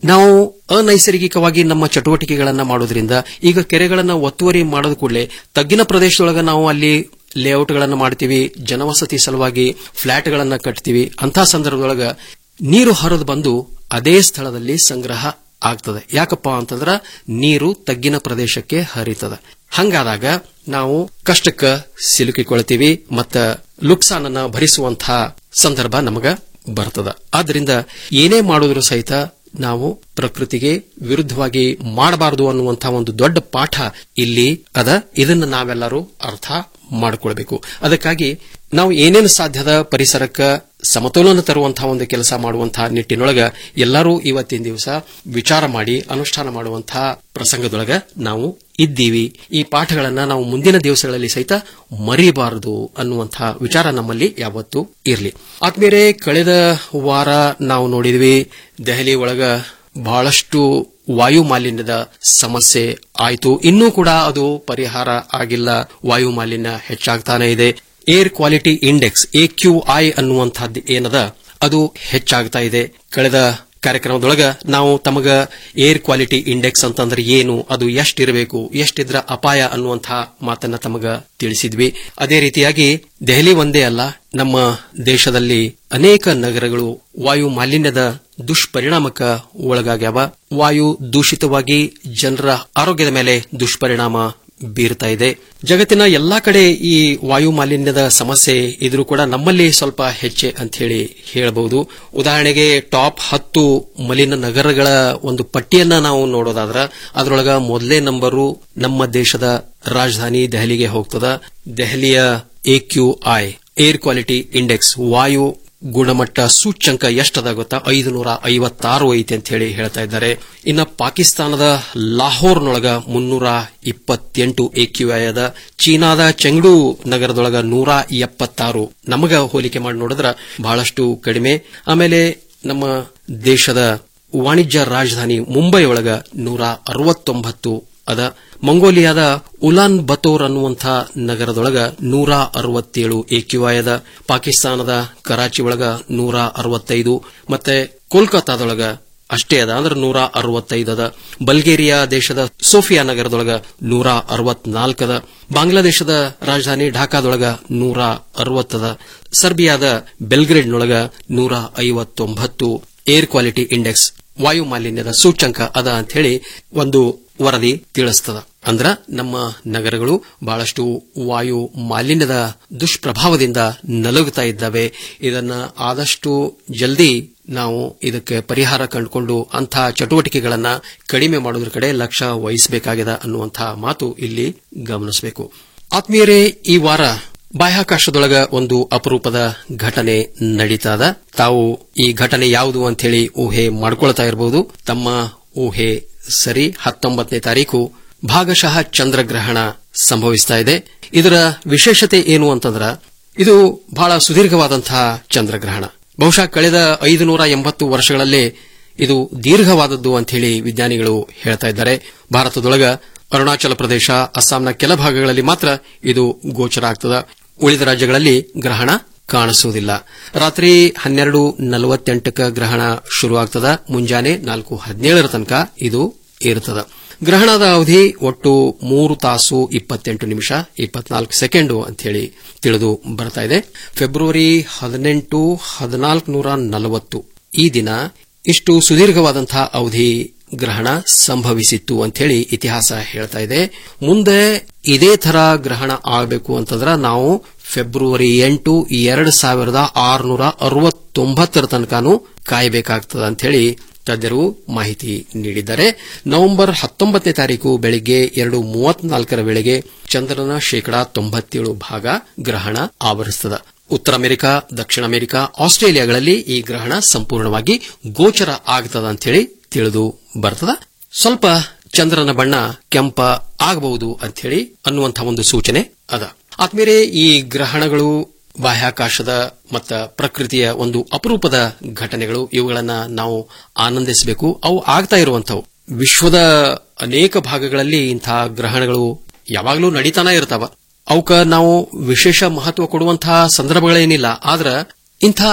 ನಾವು ಅನೈಸರ್ಗಿಕವಾಗಿ ನಮ್ಮ ಚಟುವಟಿಕೆಗಳನ್ನ ಮಾಡೋದ್ರಿಂದ ಈಗ ಕೆರೆಗಳನ್ನ ಒತ್ತುವರಿ ಮಾಡೋದ್ ಕೂಡಲೇ ತಗ್ಗಿನ ಪ್ರದೇಶದೊಳಗ ನಾವು ಅಲ್ಲಿ ಲೇಔಟ್ಗಳನ್ನು ಮಾಡ್ತೀವಿ ಜನವಸತಿ ಸಲುವಾಗಿ ಫ್ಲಾಟ್ಗಳನ್ನ ಕಟ್ತೀವಿ ಅಂತ ಸಂದರ್ಭದೊಳಗ ನೀರು ಹರಿದು ಬಂದು ಅದೇ ಸ್ಥಳದಲ್ಲಿ ಸಂಗ್ರಹ ಆಗ್ತದೆ ಯಾಕಪ್ಪ ಅಂತಂದ್ರ ನೀರು ತಗ್ಗಿನ ಪ್ರದೇಶಕ್ಕೆ ಹರಿತದ ಹಂಗಾದಾಗ ನಾವು ಕಷ್ಟಕ್ಕ ಸಿಲುಕಿಕೊಳ್ತೀವಿ ಮತ್ತ ಲುಕ್ಸಾನನ್ನ ಭರಿಸುವಂತಹ ಸಂದರ್ಭ ನಮಗ ಬರ್ತದ ಆದ್ರಿಂದ ಏನೇ ಮಾಡಿದ್ರು ಸಹಿತ ನಾವು ಪ್ರಕೃತಿಗೆ ವಿರುದ್ಧವಾಗಿ ಮಾಡಬಾರದು ಅನ್ನುವಂತಹ ಒಂದು ದೊಡ್ಡ ಪಾಠ ಇಲ್ಲಿ ಅದ ಇದನ್ನ ನಾವೆಲ್ಲರೂ ಅರ್ಥ ಮಾಡಿಕೊಳ್ಬೇಕು ಅದಕ್ಕಾಗಿ ನಾವು ಏನೇನು ಸಾಧ್ಯದ ಪರಿಸರಕ್ಕ ಸಮತೋಲನ ತರುವಂತಹ ಒಂದು ಕೆಲಸ ಮಾಡುವಂತಹ ನಿಟ್ಟಿನೊಳಗ ಎಲ್ಲರೂ ಇವತ್ತಿನ ದಿವಸ ವಿಚಾರ ಮಾಡಿ ಅನುಷ್ಠಾನ ಮಾಡುವಂತಹ ಪ್ರಸಂಗದೊಳಗ ನಾವು ಇದ್ದೀವಿ ಈ ಪಾಠಗಳನ್ನ ನಾವು ಮುಂದಿನ ದಿವಸಗಳಲ್ಲಿ ಸಹಿತ ಮರಿಬಾರದು ಅನ್ನುವಂತಹ ವಿಚಾರ ನಮ್ಮಲ್ಲಿ ಯಾವತ್ತೂ ಇರಲಿ ಆದ್ಮೇಲೆ ಕಳೆದ ವಾರ ನಾವು ನೋಡಿದ್ವಿ ದೆಹಲಿ ಒಳಗ ಬಹಳಷ್ಟು ವಾಯು ಮಾಲಿನ್ಯದ ಸಮಸ್ಯೆ ಆಯಿತು ಇನ್ನೂ ಕೂಡ ಅದು ಪರಿಹಾರ ಆಗಿಲ್ಲ ವಾಯು ಮಾಲಿನ್ಯ ಹೆಚ್ಚಾಗ್ತಾನೆ ಇದೆ air quality index A Q I ಅನ್ನುವಂಥದ್ದು ಏನದ ಅದು ಹೆಚ್ಚಾಗ್ತಾ ಇದೆ ಕಳೆದ ಕಾರ್ಯಕ್ರಮದೊಳಗ ನಾವು ತಮಗ ಏರ್ ಕ್ವಾಲಿಟಿ ಇಂಡೆಕ್ಸ್ ಅಂತಂದ್ರೆ ಏನು ಅದು ಎಷ್ಟಿರಬೇಕು ಎಷ್ಟಿದ್ರ ಅಪಾಯ ಅನ್ನುವಂತಹ ಮಾತನ್ನ ತಮಗ ತಿಳಿಸಿದ್ವಿ ಅದೇ ರೀತಿಯಾಗಿ ದೆಹಲಿ ಒಂದೇ ಅಲ್ಲ ನಮ್ಮ ದೇಶದಲ್ಲಿ ಅನೇಕ ನಗರಗಳು ವಾಯು ಮಾಲಿನ್ಯದ ದುಷ್ಪರಿಣಾಮಕ್ಕ ಒಳಗಾಗ್ಯಾವ ವಾಯು ದೂಷಿತವಾಗಿ ಜನರ ಆರೋಗ್ಯದ ಮೇಲೆ ದುಷ್ಪರಿಣಾಮ ಬೀರ್ತಾ ಇದೆ ಜಗತ್ತಿನ ಎಲ್ಲಾ ಕಡೆ ಈ ವಾಯು ಮಾಲಿನ್ಯದ ಸಮಸ್ಯೆ ಇದ್ರೂ ಕೂಡ ನಮ್ಮಲ್ಲಿ ಸ್ವಲ್ಪ ಹೆಚ್ಚೆ ಅಂತ ಹೇಳಿ ಹೇಳಬಹುದು ಉದಾಹರಣೆಗೆ ಟಾಪ್ ಹತ್ತು ಮಲಿನ ನಗರಗಳ ಒಂದು ಪಟ್ಟಿಯನ್ನ ನಾವು ನೋಡೋದಾದ್ರ ಅದರೊಳಗ ಮೊದಲೇ ನಂಬರು ನಮ್ಮ ದೇಶದ ರಾಜಧಾನಿ ದೆಹಲಿಗೆ ಹೋಗ್ತದ ದೆಹಲಿಯ A Q I air quality index ವಾಯು ಗುಣಮಟ್ಟ ಸೂಚ್ಯಂಕ ಎಷ್ಟದ ಗೊತ್ತಾ ಐದು ನೂರ ಐವತ್ತಾರು ಐತಿ ಅಂತ ಹೇಳಿ ಹೇಳ್ತಾ ಇದ್ದಾರೆ ಇನ್ನ ಪಾಕಿಸ್ತಾನದ ಲಾಹೋರ್ನೊಳಗ ಮುನ್ನೂರ ಇಪ್ಪತ್ತೆಂಟು ಎಕ್ಯುಐ ಅದ ಚೀನಾದ ಚೆಂಗ್ಡು ನಗರದೊಳಗ ನೂರ ಎಪ್ಪತ್ತಾರು ನಮಗ ಹೋಲಿಕೆ ಮಾಡಿ ನೋಡಿದ್ರ ಬಹಳಷ್ಟು ಕಡಿಮೆ ಆಮೇಲೆ ನಮ್ಮ ದೇಶದ ವಾಣಿಜ್ಯ ರಾಜಧಾನಿ ಮುಂಬೈ ಒಳಗ ನೂರ ಅರವತ್ತೊಂಬತ್ತು ಅದ ಮಂಗೋಲಿಯಾದ ಉಲಾನ್ ಬತೋರ್ ಅನ್ನುವಂಥ ನಗರದೊಳಗ ನೂರ ಅರವತ್ತೇಳು ಎಕ್ಯುಐ ಅದ ಪಾಕಿಸ್ತಾನದ ಕರಾಚಿ ಒಳಗ ನೂರ ಅರವತ್ತೈದು ಮತ್ತೆ ಕೋಲ್ಕತ್ತಾದೊಳಗ ಅಷ್ಟೇ ಅದ ಅಂದ್ರೆ ನೂರ ಅರವತ್ತೈದು ಅದ ಬಲ್ಗೇರಿಯಾ ದೇಶದ ಸೋಫಿಯಾ ನಗರದೊಳಗ ನೂರ ಅರವತ್ನಾಲ್ಕದ ಬಾಂಗ್ಲಾದೇಶದ ರಾಜಧಾನಿ ಢಾಕಾದೊಳಗ ನೂರ ಅರವತ್ತದ ಸರ್ಬಿಯಾದ ಬೆಲ್ಗ್ರೇಡ್ನೊಳಗ ನೂರ ಐವತ್ತೊಂಬತ್ತು ಏರ್ ಕ್ವಾಲಿಟಿ ಇಂಡೆಕ್ಸ್ ವಾಯು ಮಾಲಿನ್ಯದ ಸೂಚ್ಯಂಕ ಅದ ಅಂತ ಹೇಳಿ ಒಂದು ವರದಿ ತಿಳಿಸ್ತದ ಅಂದ್ರ ನಮ್ಮ ನಗರಗಳು ಬಹಳಷ್ಟು ವಾಯು ಮಾಲಿನ್ಯದ ದುಷ್ಪ್ರಭಾವದಿಂದ ನಲುಗುತ್ತಾ ಇದ್ದಾವೆ ಇದನ್ನ ಆದಷ್ಟು ಜಲ್ದಿ ನಾವು ಇದಕ್ಕೆ ಪರಿಹಾರ ಕಂಡುಕೊಂಡು ಅಂತಹ ಚಟುವಟಿಕೆಗಳನ್ನ ಕಡಿಮೆ ಮಾಡೋದ್ರ ಕಡೆ ಲಕ್ಷ್ಯ ವಹಿಸಬೇಕಾಗಿದೆ ಅನ್ನುವಂತಹ ಮಾತು ಇಲ್ಲಿ ಗಮನಿಸಬೇಕು ಆತ್ಮೀಯರೇ ಈ ವಾರ ಬಾಹ್ಯಾಕಾಶದೊಳಗ ಒಂದು ಅಪರೂಪದ ಘಟನೆ ನಡೀತಾದ ತಾವು ಈ ಘಟನೆ ಯಾವುದು ಅಂತ ಹೇಳಿ ಊಹೆ ಮಾಡ್ಕೊಳ್ತಾ ಇರಬಹುದು ತಮ್ಮ ಊಹೆ ಸರಿ ಹತ್ತೊಂಬತ್ತನೇ ತಾರೀಕು ಭಾಗಶಃ ಚಂದ್ರಗ್ರಹಣ ಸಂಭವಿಸ್ತಾ ಇದೆ ಇದರ ವಿಶೇಷತೆ ಏನು ಅಂತಂದ್ರ ಇದು ಬಹಳ ಸುದೀರ್ಘವಾದಂತಹ ಚಂದ್ರಗ್ರಹಣ ಬಹುಶಃ ಕಳೆದ ಐದು ನೂರ ಎಂಬತ್ತು ವರ್ಷಗಳಲ್ಲೇ ಇದು ದೀರ್ಘವಾದದ್ದು ಅಂತ ಹೇಳಿ ವಿಜ್ಞಾನಿಗಳು ಹೇಳ್ತಾ ಇದ್ದಾರೆ ಭಾರತದೊಳಗ ಅರುಣಾಚಲ ಪ್ರದೇಶ ಅಸ್ಸಾಂನ ಕೆಲ ಭಾಗಗಳಲ್ಲಿ ಮಾತ್ರ ಇದು ಗೋಚರ ಆಗ್ತದ ಉಳಿದ ರಾಜ್ಯಗಳಲ್ಲಿ ಗ್ರಹಣ ಕಾಣಿಸುವುದಿಲ್ಲ ರಾತ್ರಿ ಹನ್ನೆರಡು ನಲವತ್ತೆಂಟಕ್ಕ ಗ್ರಹಣ ಶುರುವಾಗ್ತದ ಮುಂಜಾನೆ ನಾಲ್ಕು ಹದಿನೇಳರ ತನಕ ಇದು ಇರುತ್ತದೆ ಗ್ರಹಣದ ಅವಧಿ ಒಟ್ಟು ಮೂರು ತಾಸು ಇಪ್ಪತ್ತೆಂಟು ನಿಮಿಷ ಇಪ್ಪತ್ನಾಲ್ಕು ಸೆಕೆಂಡು ಅಂತ ಹೇಳಿ ತಿಳಿದು ಬರ್ತಾ ಇದೆ ಫೆಬ್ರವರಿ ಹದಿನೆಂಟು ಹದಿನಾಲ್ಕು ನೂರ ನಲವತ್ತು ಈ ದಿನ ಇಷ್ಟು ಸುದೀರ್ಘವಾದಂತಹ ಅವಧಿ ಗ್ರಹಣ ಸಂಭವಿಸಿತ್ತು ಅಂತ ಹೇಳಿ ಇತಿಹಾಸ ಹೇಳ್ತಾ ಇದೆ ಮುಂದೆ ಇದೇ ತರ ಗ್ರಹಣ ಆಗಬೇಕು ಅಂತಂದ್ರ ನಾವು ಫೆಬ್ರವರಿ ಎಂಟು ಎರಡು ಸಾವಿರದ ಆರುನೂರ ಅರವತ್ತೊಂಬತ್ತರ ತನಕನೂ ಕಾಯಬೇಕಾಗ್ತದ ಅಂತ ಹೇಳಿ ತಜ್ಞರು ಮಾಹಿತಿ ನೀಡಿದ್ದಾರೆ ನವೆಂಬರ್ ಹತ್ತೊಂಬತ್ತನೇ ತಾರೀಕು ಬೆಳಿಗ್ಗೆ ಎರಡು ಮೂವತ್ನಾಲ್ಕರ ವೇಳೆಗೆ ಚಂದ್ರನ ಶೇಕಡಾ ತೊಂಬತ್ತೇಳು ಭಾಗ ಗ್ರಹಣ ಆವರಿಸುತ್ತದೆ ಉತ್ತರ ಅಮೆರಿಕ ದಕ್ಷಿಣ ಅಮೆರಿಕ ಆಸ್ಟ್ರೇಲಿಯಾಗಳಲ್ಲಿ ಈ ಗ್ರಹಣ ಸಂಪೂರ್ಣವಾಗಿ ಗೋಚರ ಆಗ್ತದ ಅಂತ ಹೇಳಿ ತಿಳಿದು ಬರ್ತದ ಸ್ವಲ್ಪ ಚಂದ್ರನ ಬಣ್ಣ ಕೆಂಪ ಆಗಬಹುದು ಅಂತ ಹೇಳಿ ಅನ್ನುವಂತಹ ಒಂದು ಸೂಚನೆ ಅದ ಆದ್ಮೇಲೆ ಈ ಗ್ರಹಣಗಳು ಬಾಹ್ಯಾಕಾಶದ ಮತ್ತ ಪ್ರಕೃತಿಯ ಒಂದು ಅಪರೂಪದ ಘಟನೆಗಳು ಇವುಗಳನ್ನ ನಾವು ಆನಂದಿಸಬೇಕು ಅವು ಆಗ್ತಾ ಇರುವಂತವು ವಿಶ್ವದ ಅನೇಕ ಭಾಗಗಳಲ್ಲಿ ಇಂತಹ ಗ್ರಹಣಗಳು ಯಾವಾಗಲೂ ನಡೀತಾನ ಇರ್ತಾವ ಅವಕ್ಕ ನಾವು ವಿಶೇಷ ಮಹತ್ವ ಕೊಡುವಂತಹ ಸಂದರ್ಭಗಳೇನಿಲ್ಲ ಆದ್ರ ಇಂಥ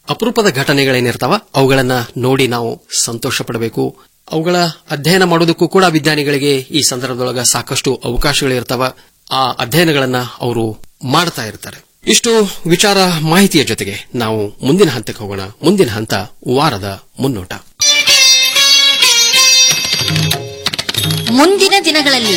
ಅಪರೂಪದ ಘಟನೆಗಳೇನಿರ್ತಾವ ಅವುಗಳನ್ನ ನೋಡಿ ನಾವು ಸಂತೋಷ ಪಡಬೇಕು ಅವುಗಳ ಅಧ್ಯಯನ ಮಾಡೋದಕ್ಕೂ ಕೂಡ ವಿಜ್ಞಾನಿಗಳಿಗೆ ಈ ಸಂದರ್ಭದೊಳಗ ಸಾಕಷ್ಟು ಅವಕಾಶಗಳಿರ್ತಾವ ಆ ಅಧ್ಯಯನಗಳನ್ನ ಅವರು ಮಾಡ್ತಾ ಇರ್ತಾರೆ ಇಷ್ಟು ವಿಚಾರ ಮಾಹಿತಿಯ ಜೊತೆಗೆ ನಾವು ಮುಂದಿನ ಹಂತಕ್ಕೆ ಹೋಗೋಣ ಮುಂದಿನ ಹಂತ ವಾರದ ಮುನ್ನೋಟ ಮುಂದಿನ ದಿನಗಳಲ್ಲಿ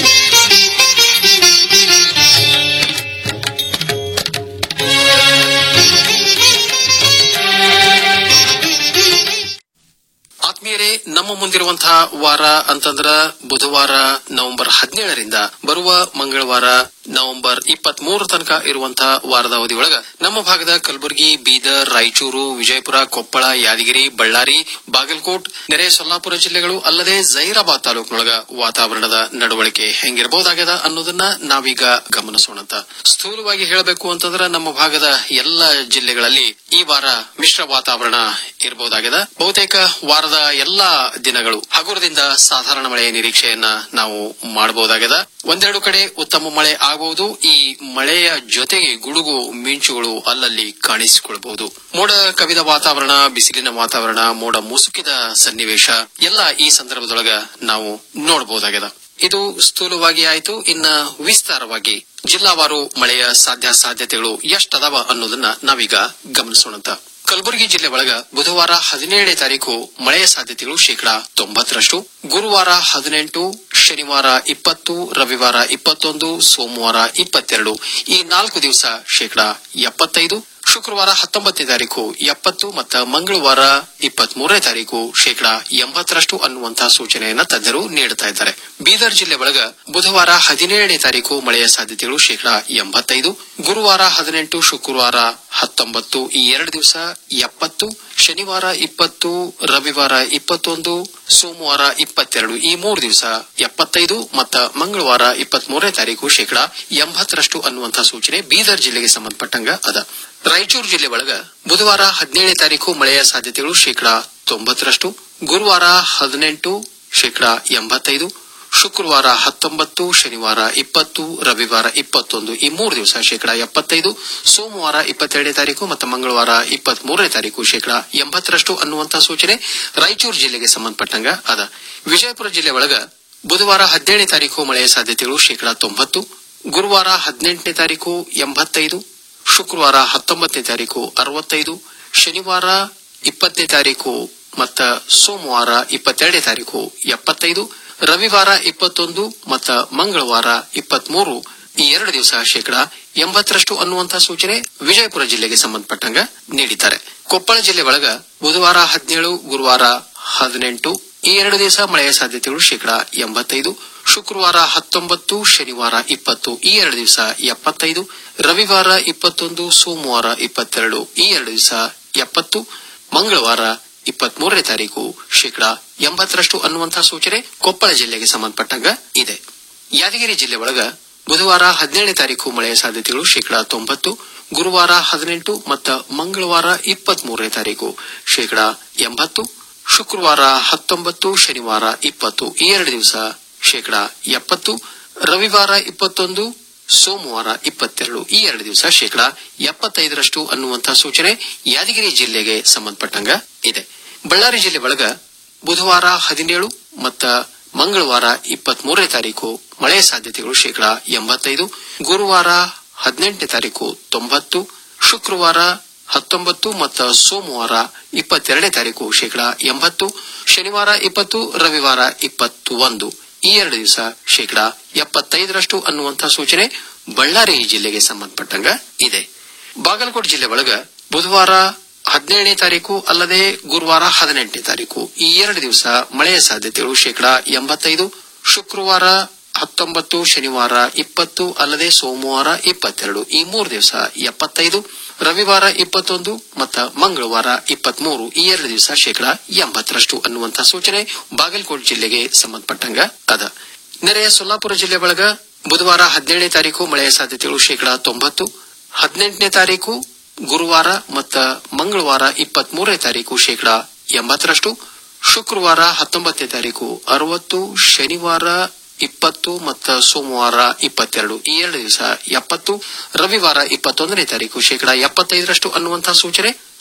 ಆತ್ಮೀಯರೇ ನಮ್ಮ ಮುಂದಿರುವಂತಹ ವಾರ ಅಂತಂದ್ರ ಬುಧವಾರ ನವೆಂಬರ್ ಹದಿನೇಳರಿಂದ ಬರುವ ಮಂಗಳವಾರ ನವೆಂಬರ್ ಇಪ್ಪತ್ತ್ ಮೂರು ತನಕ ಇರುವಂತಹ ವಾರದ ಅವಧಿಯೊಳಗ ನಮ್ಮ ಭಾಗದ ಕಲಬುರಗಿ ಬೀದರ್ ರಾಯಚೂರು ವಿಜಯಪುರ ಕೊಪ್ಪಳ ಯಾದಗಿರಿ ಬಳ್ಳಾರಿ ಬಾಗಲಕೋಟ್ ನೆರೆ ಸೊಲ್ಲಾಪುರ ಜಿಲ್ಲೆಗಳು ಅಲ್ಲದೆ ಜೈರಾಬಾದ್ ತಾಲೂಕಿನೊಳಗ ವಾತಾವರಣದ ನಡವಳಿಕೆ ಹೆಂಗಿರಬಹುದಾಗ್ಯದ ಅನ್ನೋದನ್ನ ನಾವೀಗ ಗಮನಿಸೋಣಂತ ಸ್ಥೂಲವಾಗಿ ಹೇಳಬೇಕು ಅಂತಂದ್ರ ನಮ್ಮ ಭಾಗದ ಎಲ್ಲ ಜಿಲ್ಲೆಗಳಲ್ಲಿ ಈ ವಾರ ಮಿಶ್ರ ವಾತಾವರಣ ಇರಬಹುದಾಗಿದೆ ಬಹುತೇಕ ವಾರದ ಎಲ್ಲಾ ದಿನಗಳು ಹಗುರದಿಂದ ಸಾಧಾರಣ ಮಳೆಯ ನಿರೀಕ್ಷೆಯನ್ನ ನಾವು ಮಾಡಬಹುದಾಗಿದೆ ಒಂದೆರಡು ಕಡೆ ಉತ್ತಮ ಮಳೆ ಆಗಬಹುದು ಈ ಮಳೆಯ ಜೊತೆಗೆ ಗುಡುಗು ಮಿಂಚುಗಳು ಅಲ್ಲಲ್ಲಿ ಕಾಣಿಸಿಕೊಳ್ಳಬಹುದು ಮೋಡ ಕವಿದ ವಾತಾವರಣ ಬಿಸಿಲಿನ ವಾತಾವರಣ ಮೋಡ ಮುಸುಕಿದ ಸನ್ನಿವೇಶ ಎಲ್ಲ ಈ ಸಂದರ್ಭದೊಳಗ ನಾವು ನೋಡಬಹುದಾಗಿದೆ ಇದು ಸ್ಥೂಲವಾಗಿ ಆಯಿತು ಇನ್ನ ವಿಸ್ತಾರವಾಗಿ ಜಿಲ್ಲಾವಾರು ಮಳೆಯ ಸಾಧ್ಯ ಸಾಧ್ಯತೆಗಳು ಎಷ್ಟದಾವ ಅನ್ನೋದನ್ನ ನಾವೀಗ ಗಮನಿಸೋಣಂತ ಕಲಬುರಗಿ ಜಿಲ್ಲೆ ಒಳಗ ಬುಧವಾರ ಹದಿನೇಳನೇ ತಾರೀಕು ಮಳೆಯ ಸಾಧ್ಯತೆಗಳು ಶೇಕಡಾ ತೊಂಬತ್ತರಷ್ಟು ಗುರುವಾರ ಹದಿನೆಂಟು ಶನಿವಾರ ಇಪ್ಪತ್ತು ರವಿವಾರ ಇಪ್ಪತ್ತೊಂದು ಸೋಮವಾರ ಇಪ್ಪತ್ತೆರಡು ಈ ನಾಲ್ಕು ದಿವಸ ಶೇಕಡಾ ಎಪ್ಪತ್ತೈದು ಶುಕ್ರವಾರ ಹತ್ತೊಂಬತ್ತನೇ ತಾರೀಕು ಎಪ್ಪತ್ತು ಮತ್ತು ಮಂಗಳವಾರ ಇಪ್ಪತ್ತ್ ಮೂರನೇ ತಾರೀಕು ಶೇಕಡಾ ಎಂಬತ್ತರಷ್ಟು ಅನ್ನುವಂತಹ ಸೂಚನೆಯನ್ನ ತಜ್ಞರು ನೀಡುತ್ತಾ ಇದ್ದಾರೆ ಬೀದರ್ ಜಿಲ್ಲೆ ಒಳಗ ಬುಧವಾರ ಹದಿನೇಳನೇ ತಾರೀಕು ಮಳೆಯ ಸಾಧ್ಯತೆಗಳು ಶೇಕಡಾ ಎಂಬತ್ತೈದು ಗುರುವಾರ ಹದಿನೆಂಟು ಶುಕ್ರವಾರ ಹತ್ತೊಂಬತ್ತು ಈ ಎರಡು ದಿವಸ ಎಪ್ಪತ್ತು ಶನಿವಾರ ಇಪ್ಪತ್ತು ರವಿವಾರ ಇಪ್ಪತ್ತೊಂದು ಸೋಮವಾರ ಇಪ್ಪತ್ತೆರಡು ಈ ಮೂರು ದಿವಸ ಎಪ್ಪತ್ತೈದು ಮತ್ತು ಮಂಗಳವಾರ ಇಪ್ಪತ್ತ್ ಮೂರನೇ ತಾರೀಕು ಶೇಕಡಾ ಎಂಬತ್ತರಷ್ಟು ಅನ್ನುವಂತಹ ಸೂಚನೆ ಬೀದರ್ ಜಿಲ್ಲೆಗೆ ಸಂಬಂಧಪಟ್ಟಂಗ ಅದ ರಾಯಚೂರು ಜಿಲ್ಲೆ ಒಳಗ ಬುಧವಾರ ಹದಿನೇಳನೇ ತಾರೀಕು ಮಳೆಯ ಸಾಧ್ಯತೆಗಳು ಶೇಕಡಾ ತೊಂಬತ್ತರಷ್ಟು ಗುರುವಾರ ಹದಿನೆಂಟು ಶೇಕಡಾ ಎಂಬತ್ತೈದು ಶುಕ್ರವಾರ ಹತ್ತೊಂಬತ್ತು ಶನಿವಾರ ಇಪ್ಪತ್ತು ರವಿವಾರ ಇಪ್ಪತ್ತೊಂದು ಈ ಮೂರು ದಿವಸ ಶೇಕಡಾ ಎಪ್ಪತ್ತೈದು ಸೋಮವಾರ ಇಪ್ಪತ್ತೆರಡನೇ ತಾರೀಕು ಮತ್ತು ಮಂಗಳವಾರ ಇಪ್ಪತ್ತ್ ಮೂರನೇ ತಾರೀಕು ಶೇಕಡಾ ಎಂಬತ್ತರಷ್ಟು ಅನ್ನುವಂತಹ ಸೂಚನೆ ರಾಯಚೂರು ಜಿಲ್ಲೆಗೆ ಸಂಬಂಧಪಟ್ಟಂಗ ಅದ ವಿಜಯಪುರ ಜಿಲ್ಲೆ ಒಳಗ ಬುಧವಾರ ಹದಿನೇಳನೇ ತಾರೀಕು ಮಳೆಯ ಸಾಧ್ಯತೆಗಳು ಶೇಕಡಾ ತೊಂಬತ್ತು ಗುರುವಾರ ಹದಿನೆಂಟನೇ ತಾರೀಕು ಎಂಬತ್ತೈದು ಶುಕ್ರವಾರ ಹತ್ತೊಂಬತ್ತನೇ ತಾರೀಕು ಅರವತ್ತೈದು ಶನಿವಾರ ಇಪ್ಪತ್ತನೇ ತಾರೀಕು ಮತ್ತು ಸೋಮವಾರ ಇಪ್ಪತ್ತೆರಡನೇ ತಾರೀಕು ಎಪ್ಪತ್ತೈದು ರವಿವಾರ ಇಪ್ಪತ್ತೊಂದು ಮತ್ತು ಮಂಗಳವಾರ ಇಪ್ಪತ್ಮೂರು ಈ ಎರಡು ದಿವಸ ಶೇಕಡಾ ಎಂಬತ್ತರಷ್ಟು ಅನ್ನುವಂತಹ ಸೂಚನೆ ವಿಜಯಪುರ ಜಿಲ್ಲೆಗೆ ಸಂಬಂಧಪಟ್ಟಂಗ ನೀಡಿದ್ದಾರೆ ಕೊಪ್ಪಳ ಜಿಲ್ಲೆ ಒಳಗ ಬುಧವಾರ ಹದಿನೇಳು ಗುರುವಾರ ಹದಿನೆಂಟು ಈ ಎರಡು ದಿವಸ ಮಳೆಯ ಸಾಧ್ಯತೆಗಳು ಶೇಕಡಾ ಎಂಬತ್ತೈದು ಶುಕ್ರವಾರ ಹತ್ತೊಂಬತ್ತು ಶನಿವಾರ ಇಪ್ಪತ್ತು ಈ ಎರಡು ದಿವಸ ಎಪ್ಪತ್ತೈದು ರವಿವಾರ ಇಪ್ಪತ್ತೊಂದು ಸೋಮವಾರ ಇಪ್ಪತ್ತೆರಡು ಈ ಎರಡು ದಿವಸ ಎಪ್ಪತ್ತು ಮಂಗಳವಾರ ಇಪ್ಪತ್ಮೂರನೇ ತಾರೀಕು ಶೇಕಡಾ ಎಂಬತ್ತರಷ್ಟು ಅನ್ನುವಂತಹ ಸೂಚನೆ ಕೊಪ್ಪಳ ಜಿಲ್ಲೆಗೆ ಸಂಬಂಧಪಟ್ಟಂಗ ಇದೆ ಯಾದಗಿರಿ ಜಿಲ್ಲೆ ಒಳಗ ಬುಧವಾರ ಹದಿನೇಳನೇ ತಾರೀಕು ಮಳೆಯ ಸಾಧ್ಯತೆಗಳು ಶೇಕಡಾ ತೊಂಬತ್ತು ಗುರುವಾರ ಹದಿನೆಂಟು ಮತ್ತು ಮಂಗಳವಾರ ಇಪ್ಪತ್ತ್ ಮೂರನೇ ತಾರೀಕು ಶೇಕಡಾ ಎಂಬತ್ತು ಶುಕ್ರವಾರ ಹತ್ತೊಂಬತ್ತು ಶನಿವಾರ ಇಪ್ಪತ್ತು ಈ ಎರಡು ದಿವಸ ಶೇಕಡಾ ಎಪ್ಪತ್ತು ರವಿವಾರ ಇಪ್ಪತ್ತೊಂದು ಸೋಮವಾರ ಇಪ್ಪತ್ತೆರಡು ಈ ಎರಡು ದಿವಸ ಶೇಕಡಾ ಎಪ್ಪತ್ತೈದರಷ್ಟು ಅನ್ನುವಂತಹ ಸೂಚನೆ ಯಾದಗಿರಿ ಜಿಲ್ಲೆಗೆ ಸಂಬಂಧಪಟ್ಟಂಗ ಇದೆ ಬಳ್ಳಾರಿ ಜಿಲ್ಲೆ ಒಳಗ ಬುಧವಾರ ಹದಿನೇಳು ಮತ್ತು ಮಂಗಳವಾರ ಇಪ್ಪತ್ತ್ ಮೂರನೇ ತಾರೀಕು ಮಳೆಯ ಸಾಧ್ಯತೆಗಳು ಶೇಕಡಾ ಎಂಬತ್ತೈದು ಗುರುವಾರ ಹದಿನೆಂಟನೇ ತಾರೀಕು ತೊಂಬತ್ತು ಶುಕ್ರವಾರ ಹತ್ತೊಂಬತ್ತು ಮತ್ತು ಸೋಮವಾರ ಇಪ್ಪತ್ತೆರಡನೇ ತಾರೀಕು ಶೇಕಡಾ ಎಂಬತ್ತು ಶನಿವಾರ ಇಪ್ಪತ್ತು ರವಿವಾರ ಇಪ್ಪತ್ತು ಒಂದು ಈ ಎರಡು ದಿವಸ ಶೇಕಡಾ ಎಪ್ಪತ್ತೈದರಷ್ಟು ಅನ್ನುವಂತಹ ಸೂಚನೆ ಬಳ್ಳಾರಿ ಜಿಲ್ಲೆಗೆ ಸಂಬಂಧಪಟ್ಟಂಗ ಇದೆ ಬಾಗಲಕೋಟೆ ಜಿಲ್ಲೆ ಒಳಗ ಬುಧವಾರ ಹದಿನೇಳನೇ ತಾರೀಕು ಅಲ್ಲದೆ ಗುರುವಾರ ಹದಿನೆಂಟನೇ ತಾರೀಕು ಈ ಎರಡು ದಿವಸ ಮಳೆಯ ಸಾಧ್ಯತೆಗಳು ಶೇಕಡಾ ಎಂಬತ್ತೈದು ಶುಕ್ರವಾರ ಹತ್ತೊಂಬತ್ತು ಶನಿವಾರ ಇಪ್ಪತ್ತು ಅಲ್ಲದೆ ಸೋಮವಾರ ಇಪ್ಪತ್ತೆರಡು ಈ ಮೂರು ದಿವಸ ಎಪ್ಪತ್ತೈದು ರವಿವಾರ ಇಪ್ಪತ್ತೊಂದು ಮತ್ತು ಮಂಗಳವಾರ ಇಪ್ಪತ್ಮೂರು ಈ ಎರಡು ದಿವಸ ಶೇಕಡಾ ಎಂಬತ್ತರಷ್ಟು ಅನ್ನುವಂತಹ ಸೂಚನೆ ಬಾಗಲಕೋಟೆ ಜಿಲ್ಲೆಗೆ ಸಂಬಂಧಪಟ್ಟಂಗ ಅದ ನೆರೆಯ ಸೊಲ್ಲಾಪುರ ಜಿಲ್ಲೆ ಒಳಗ ಬುಧವಾರ ಹದಿನೇಳನೇ ತಾರೀಕು ಮಳೆಯ ಸಾಧ್ಯತೆಗಳು ಶೇಕಡಾ ತೊಂಬತ್ತು ಹದಿನೆಂಟನೇ ತಾರೀಕು ಗುರುವಾರ ಮತ್ತು ಮಂಗಳವಾರ ಇಪ್ಪತ್ತ್ ಮೂರನೇ ತಾರೀಕು ಶೇಕಡಾ ಎಂಬತ್ತರಷ್ಟು ಶುಕ್ರವಾರ ಹತ್ತೊಂಬತ್ತನೇ ತಾರೀಕು ಅರವತ್ತು ಶನಿವಾರ ಇಪ್ಪತ್ತು ಮತ್ತು ಸೋಮವಾರ ಇಪ್ಪತ್ತೆರಡು ಈ ಎರಡು ದಿವಸ ಎಪ್ಪತ್ತು ರವಿವಾರ ಇಪ್ಪತ್ತೊಂದನೇ ತಾರೀಕು ಶೇಕಡಾ ಎಪ್ಪತ್ತೈದರಷ್ಟು ಅನ್ನುವಂತಹ ಸೂಚನೆ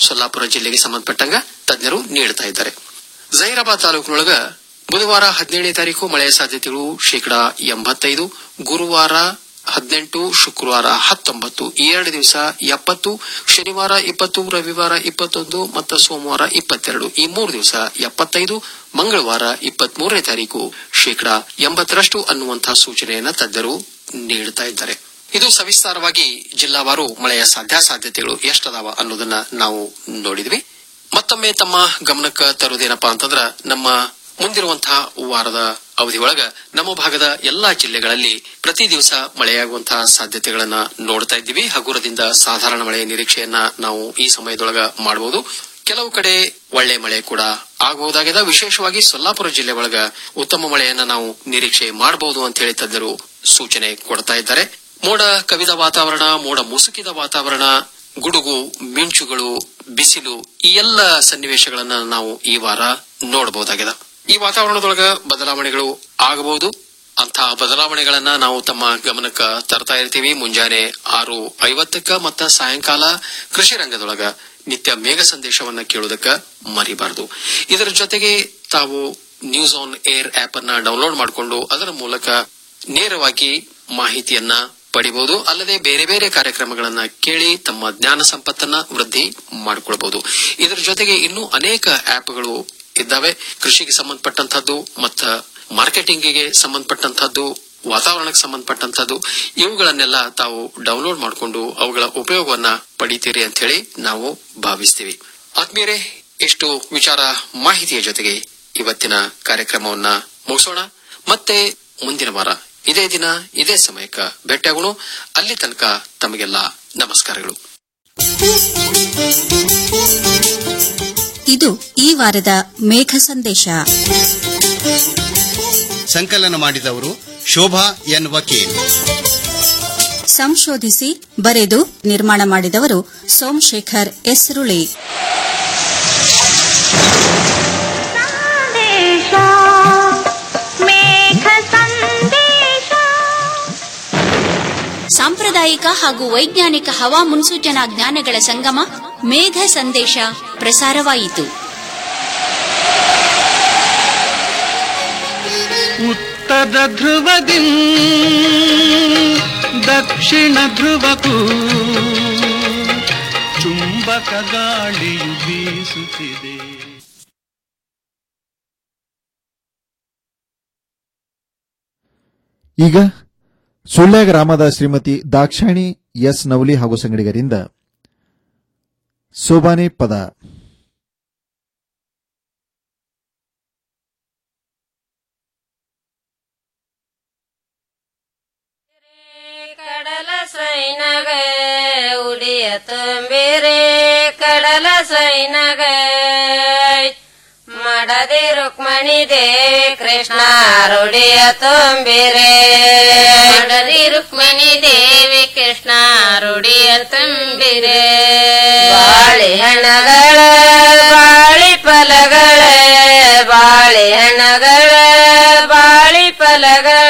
ಸೊಲ್ಲಾಪುರ ಜಿಲ್ಲೆಗೆ ಸಂಬಂಧಪಟ್ಟಂಗ ತಜ್ಞರು ನೀಡುತ್ತಾ ಇದ್ದಾರೆ ಜಹೀರಾಬಾದ್ ತಾಲೂಕಿನೊಳಗ ಬುಧವಾರ ಹದಿನೇಳನೇ ತಾರೀಕು ಮಳೆಯ ಸಾಧ್ಯತೆಗಳು ಶೇಕಡಾ ಎಂಬತ್ತೈದು ಗುರುವಾರ ಹದಿನೆಂಟು ಶುಕ್ರವಾರ ಹತ್ತೊಂಬತ್ತು ಈ ಎರಡು ದಿವಸ ಎಪ್ಪತ್ತು ಶನಿವಾರ ಇಪ್ಪತ್ತು ರವಿವಾರ ಇಪ್ಪತ್ತೊಂದು ಮತ್ತು ಸೋಮವಾರ ಇಪ್ಪತ್ತೆರಡು ಈ ಮೂರು ದಿವಸ ಎಪ್ಪತ್ತೈದು ಮಂಗಳವಾರ ಇಪ್ಪತ್ಮೂರನೇ ತಾರೀಕು ಶೇಕಡಾ ಎಂಬತ್ತರಷ್ಟು ಅನ್ನುವಂತಹ ಸೂಚನೆಯನ್ನ ತಜ್ಞರು ನೀಡುತ್ತಾ ಇದ್ದಾರೆ ಇದು ಸವಿಸ್ತಾರವಾಗಿ ಜಿಲ್ಲಾವಾರು ಮಳೆಯ ಸಾಧ್ಯಾಸಾಧ್ಯತೆಗಳು ಎಷ್ಟದಾವ ಅನ್ನೋದನ್ನ ನಾವು ನೋಡಿದ್ವಿ ಮತ್ತೊಮ್ಮೆ ತಮ್ಮ ಗಮನಕ್ಕೆ ತರುವುದೇನಪ್ಪಾ ಅಂತಂದ್ರ ನಮ್ಮ ಮುಂದಿರುವಂತಹ ವಾರದ ಅವಧಿ ಒಳಗ ನಮ್ಮ ಭಾಗದ ಎಲ್ಲಾ ಜಿಲ್ಲೆಗಳಲ್ಲಿ ಪ್ರತಿ ದಿವಸ ಮಳೆಯಾಗುವಂತಹ ಸಾಧ್ಯತೆಗಳನ್ನ ನೋಡ್ತಾ ಇದ್ದೀವಿ ಹಗುರದಿಂದ ಸಾಧಾರಣ ಮಳೆಯ ನಿರೀಕ್ಷೆಯನ್ನ ನಾವು ಈ ಸಮಯದೊಳಗ ಮಾಡಬಹುದು ಕೆಲವು ಕಡೆ ಒಳ್ಳೆ ಮಳೆ ಕೂಡ ಆಗಬಹುದಾಗಿದೆ ವಿಶೇಷವಾಗಿ ಸೊಲ್ಲಾಪುರ ಜಿಲ್ಲೆ ಒಳಗ ಉತ್ತಮ ಮಳೆಯನ್ನ ನಾವು ನಿರೀಕ್ಷೆ ಮಾಡಬಹುದು ಅಂತ ಹೇಳಿ ತಜ್ಞರು ಸೂಚನೆ ಕೊಡ್ತಾ ಇದ್ದಾರೆ ಮೋಡ ಕವಿದ ವಾತಾವರಣ ಮೋಡ ಮುಸುಕಿದ ವಾತಾವರಣ ಗುಡುಗು ಮಿಂಚುಗಳು ಬಿಸಿಲು ಈ ಎಲ್ಲ ಸನ್ನಿವೇಶಗಳನ್ನ ನಾವು ಈ ವಾರ ನೋಡಬಹುದಾಗಿದೆ ಈ ವಾತಾವರಣದೊಳಗ ಬದಲಾವಣೆಗಳು ಆಗಬಹುದು ಅಂತಹ ಬದಲಾವಣೆಗಳನ್ನ ನಾವು ತಮ್ಮ ಗಮನಕ್ಕೆ ತರ್ತಾ ಇರ್ತೀವಿ ಮುಂಜಾನೆ ಆರು ಐವತ್ತಕ್ಕ ಮತ್ತ ಸಾಯಂಕಾಲ ಕೃಷಿ ರಂಗದೊಳಗ ನಿತ್ಯ ಮೇಘ ಸಂದೇಶವನ್ನ ಕೇಳುವುದಕ್ಕ ಮರಿಬಾರದು ಇದರ ಜೊತೆಗೆ ತಾವು ನ್ಯೂಸ್ ಆನ್ ಏರ್ ಆಪ್ ಅನ್ನ ಡೌನ್ಲೋಡ್ ಮಾಡಿಕೊಂಡು ಅದರ ಮೂಲಕ ನೇರವಾಗಿ ಮಾಹಿತಿಯನ್ನ ಪಡಿಬಹುದು ಅಲ್ಲದೆ ಬೇರೆ ಬೇರೆ ಕಾರ್ಯಕ್ರಮಗಳನ್ನ ಕೇಳಿ ತಮ್ಮ ಜ್ಞಾನ ಸಂಪತ್ತನ್ನ ವೃದ್ಧಿ ಮಾಡಿಕೊಳ್ಬಹುದು ಇದರ ಜೊತೆಗೆ ಇನ್ನೂ ಅನೇಕ ಆಪ್ಗಳು ಇದ್ದಾವೆ ಕೃಷಿಗೆ ಸಂಬಂಧಪಟ್ಟಂತಹದ್ದು ಮತ್ತು ಮಾರ್ಕೆಟಿಂಗಿಗೆ ಸಂಬಂಧಪಟ್ಟಂತಹದ್ದು ವಾತಾವರಣಕ್ಕೆ ಸಂಬಂಧಪಟ್ಟಂತಹದ್ದು ಇವುಗಳನ್ನೆಲ್ಲ ತಾವು ಡೌನ್ಲೋಡ್ ಮಾಡಿಕೊಂಡು ಅವುಗಳ ಉಪಯೋಗವನ್ನ ಪಡಿತೀರಿ ಅಂತ ಹೇಳಿ ನಾವು ಭಾವಿಸ್ತೀವಿ ಆತ್ಮೀಯರೇ ಇಷ್ಟು ವಿಚಾರ ಮಾಹಿತಿಯ ಜೊತೆಗೆ ಇವತ್ತಿನ ಕಾರ್ಯಕ್ರಮವನ್ನ ಮುಗಿಸೋಣ ಮತ್ತೆ ಮುಂದಿನ ವಾರ ಇದೇ ದಿನ ಇದೇ ಸಮಯಕ್ಕ ಭೇಟಿಯಾಗೋಣ ಅಲ್ಲಿ ತನಕ ತಮಗೆಲ್ಲ ನಮಸ್ಕಾರಗಳು ಇದು ಈ ವಾರದ ಮೇಘ ಸಂದೇಶ ಸಂಕಲನ ಮಾಡಿದವರು ಶೋಭಾ ಎನ್ ವಕೀಲ್ ಸಂಶೋಧಿಸಿ ಬರೆದು ನಿರ್ಮಾಣ ಮಾಡಿದವರು ಸೋಮಶೇಖರ್ ಎಸ್ರುಳಿ ಸಾಂಪ್ರದಾಯಿಕ ಹಾಗೂ ವೈಜ್ಞಾನಿಕ ಹವಾ ಮುನ್ಸೂಚನಾ ಜ್ಞಾನಗಳ ಸಂಗಮ ಮೇಘ ಸಂದೇಶ ಪ್ರಸಾರವಾಯಿತು ಉತ್ತರ ಧ್ರುವದಿ ದಕ್ಷಿಣ ಧ್ರುವಕ್ಕೂ ಚುಂಬಕ ಗಾಳಿಯು ಬೀಸುತ್ತಿದೆ ಈಗ ಸುಳ್ಯ ಗ್ರಾಮದ ಶ್ರೀಮತಿ ದಾಕ್ಷಾಣಿ ಎಸ್ ನವಲಿ ಹಾಗೂ ಸಂಗಡಿಗರಿಂದ ಸೋಬಾನೆ ಪದ ಕಡಲ ಸೈನಗ ಉಡಿಯ ತುಂಬಿರೆ ಕಡಲ ಸೈನಗ ಮಡದಿ ರುಕ್ಮಣಿ ದೇ ಕೃಷ್ಣ ರುಡಿಯ ತುಂಬಿರೆ ಮಡದಿ ರುಕ್ಮಣಿ ದೇವಿ ಕೃಷ್ಣ ರುಡಿಯ ತುಂಬಿರೆ ಬಾಳೆಹಣ್ಣಗಳ ಬಾಳಿ ಫಲಗಳ ಬಾಳೆಹಣ್ಣಗಳ ಬಾಳಿ ಫಲಗಳ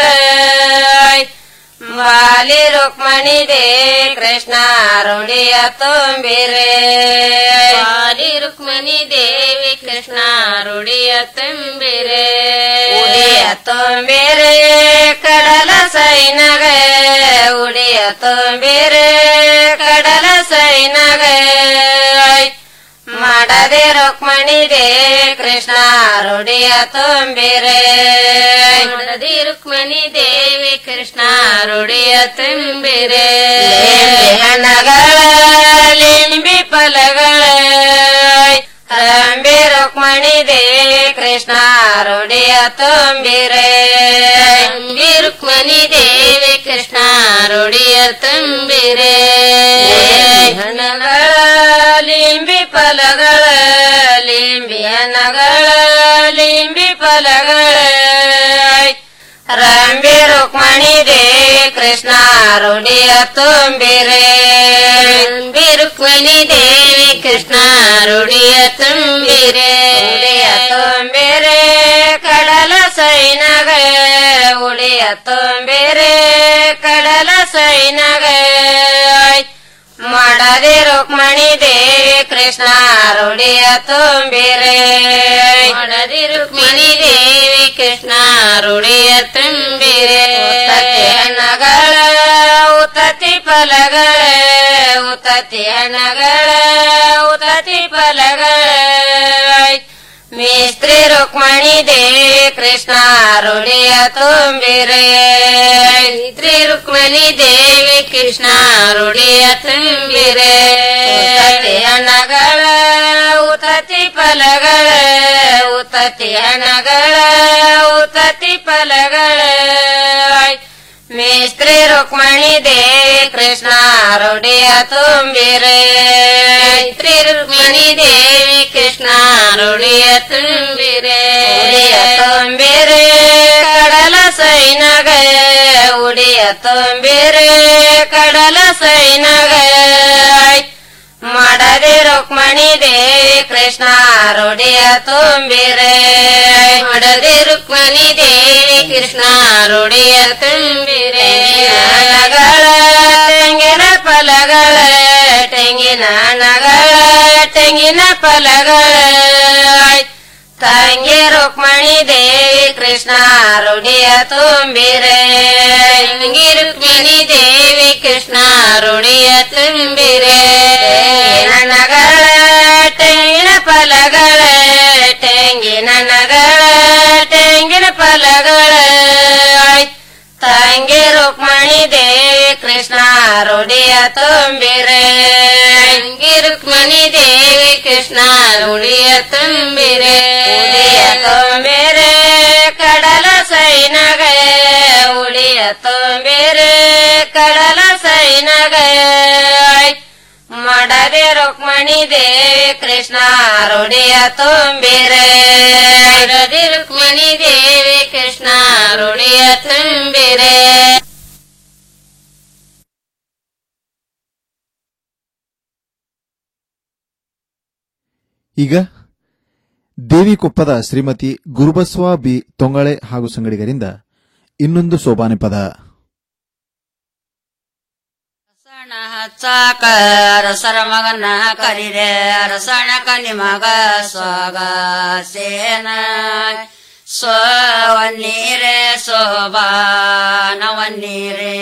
ವಾಲಿ ರುಕ್ಮಣಿ ದೇ ಕೃಷ್ಣ ರುಡಿಯ ತುಂಬಿರೆ ವಾಲಿ ರುಕ್ಮಣಿ ದೇವಿ ಕೃಷ್ಣ ರುಡಿಯ ತುಂಬಿರೆ ಉಡಿಯ ತುಂಬಿರೆ ಕಡಲ ಸೈನಗ ಉಡಿಯ ತುಂಬಿರೆ ಕಡಲ ಸೈನಗ ಮಾಡದೆ ರುಕ್ಮಣಿ ದೇ ಕೃಷ್ಣ ರುಡಿಯ ತುಂಬಿರೆ ಮಾಡದಿ ರುಕ್ಮಣಿ ದೇವಿ ಕೃಷ್ಣ ರುಡಿಯ ತುಂಬಿರೆ ಹಣ್ಣಗಳ ಲಿಂಬಿ ಫಲಗಳ ರಂಬಿ ರುಕ್ಮಣಿ ದೇ ಕೃಷ್ಣ ರುಡಿಯ ತುಂಬಿರೆ ರಂಬಿ ರುಕ್ಮಣಿ ದೇವಿ ಕೃಷ್ಣ ರುಡಿಯ ತುಂಬಿರೆ ಹಣ್ಣಗಳ ಲಿಂಬಿ ಫಲಗಳ ಲಿಂಬಿ ಹಣ್ಣಗಳ ಲಿಂಬಿ ಫಲಗಳ ರಂಬಿ ರುಕ್ಮಣಿ ದೇ ಕೃಷ್ಣ ರುಡಿಯ ತುಂಬಿರೆ ರಂಬಿ ರುಕ್ಮಣಿ ದೇವಿ ಕೃಷ್ಣ ರುಡಿಯ ತುಂಬಿರೆ ಉಡಿಯ ತುಂಬಿರೆ ಕಡಲ ಸೈನಗ ಉಡಿಯ ತುಂಬಿರೆ ಕಡಲ ಸೈನಗ ಮಾಡದೆ ರುಕ್ಮಣಿ ದೇವಿ ಕೃಷ್ಣ ರೂಢಿಯ ತುಂಬಿರೆ ಮಾಡದಿ ರುಕ್ಮಣಿ ದೇವಿ ಕೃಷ್ಣ ರೂಢಿಯ ತುಂಬಿರೆ ಉತ್ತತಿ ಹಣ್ಣಗಳ ಉತ್ತತಿ ಫಲಗಳ ಉತ್ತತಿ ಹಣ್ಣಗಳ ಉತ್ತತಿ ಫಲಗಳ ಮಿಸ್ತ್ರಿ ರುಕ್ಮಣಿ ದೇವಿ ಕೃಷ್ಣ ರೂಢಿಯ ತುಂಬಿರೆ ಮಿಸ್ತ್ರಿ ರುಕ್ಮಣಿ ದೇವಿ ಕೃಷ್ಣ ರೂಢಿಯ ತುಂಬಿರೆ ಉತ್ತತಿ ಹಣಗಳ ಉತ್ತತಿ ಫಲಗಳ ಉತ್ತತಿ ಹಣಗಳ ಉತ್ತತಿ ಫಲಗಳ ಮಿಸ್ತ್ರಿ ರುಕ್ಮಣಿ ದೇವಿ ಕೃಷ್ಣ ರೂಢಿಯ ತುಂಬಿರೆ ಮಿಸ್ತ್ರಿ ರುಕ್ಮಣಿ ದೇವಿ ಕೃಷ್ಣ ರೂಢಿಯ ತುಂಬಿರೆ ಉಡಿಯ ತುಂಬಿರೆ ಕಡಲ ಸೈನಗ ಉಡಿಯ ತುಂಬಿರೆ ಕಡಲ ಸೈನಗ ಮಾಡದೆ ರುಕ್ಮಣಿ ದೇವಿ ಕೃಷ್ಣ ರೂಢಿಯ ತುಂಬಿರೆ ಮಾಡದೆ ರುಕ್ಮಣಿ ದೇವಿ ಕೃಷ್ಣ ರೂಢಿಯ ತುಂಬಿರೆ ಹಣಗಳ ತೆಂಗಿನ ಫಲಗಳ ತೆಂಗಿನ ಹಣಗಳ ತೆಂಗಿನ ಫಲಗಳ ತಂಗಿ ರುಕ್ಮಣಿ ದೇವಿ ಕೃಷ್ಣ ರೂಢಿಯ ತುಂಬಿರೆ ತಂಗಿ ರುಕ್ಮಿಣಿ ದೇವಿ ಕೃಷ್ಣ ರೂಢಿಯ ತುಂಬಿರೆ ನಗಳ ತೆಂಗಿನ ಫಲಗಳ ತೆಂಗಿನ ನಗಳ ತೆಂಗಿನ ಫಲಗಳ ತಂಗಿ ರುಕ್ಮಣಿ ದೇವಿ ಕೃಷ್ಣ ರೂಢಿಯ ತುಂಬಿರೆ ತಂಗಿ ರುಕ್ಮಣಿ ದೇವಿ ಕೃಷ್ಣ ರೂಢಿಯ ತುಂಬಿರೆ ಉಡಿಯ ತುಂಬಿರೆ ಕಡಲ ಸೈನಗ ಉಡಿಯ ತುಂಬಿರೆ ಕಡಲ ಸೈನಗ ಮಾಡದೆ ರುಕ್ಮಣಿ ದೇವಿ ಕೃಷ್ಣ ರೂಢಿಯ ತುಂಬಿರೆ ಮಾಡದೆ ರುಕ್ಮಣಿ ದೇವಿ ಕೃಷ್ಣ ರೂಢಿಯ ತುಂಬಿರೆ ಈಗ ದೇವಿಕೊಪ್ಪದ ಶ್ರೀಮತಿ ಗುರುಬಸ್ವ ಬಿ ತೊಂಗಳೆ ಹಾಗೂ ಸಂಗಡಿಗರಿಂದ ಇನ್ನೊಂದು ಸೋಪಾನೆ ಪದ ಹಚ್ಚಾಕ ಅರಸರ ಮಗನ ಕರಿರೆ ಅರಸಣ ಕನಿ ಮಗ ಸ್ವಗ ಸೇನ ಸ್ವನ್ನೀರೆ ಸೋಬಾನವನ್ನೀರೆ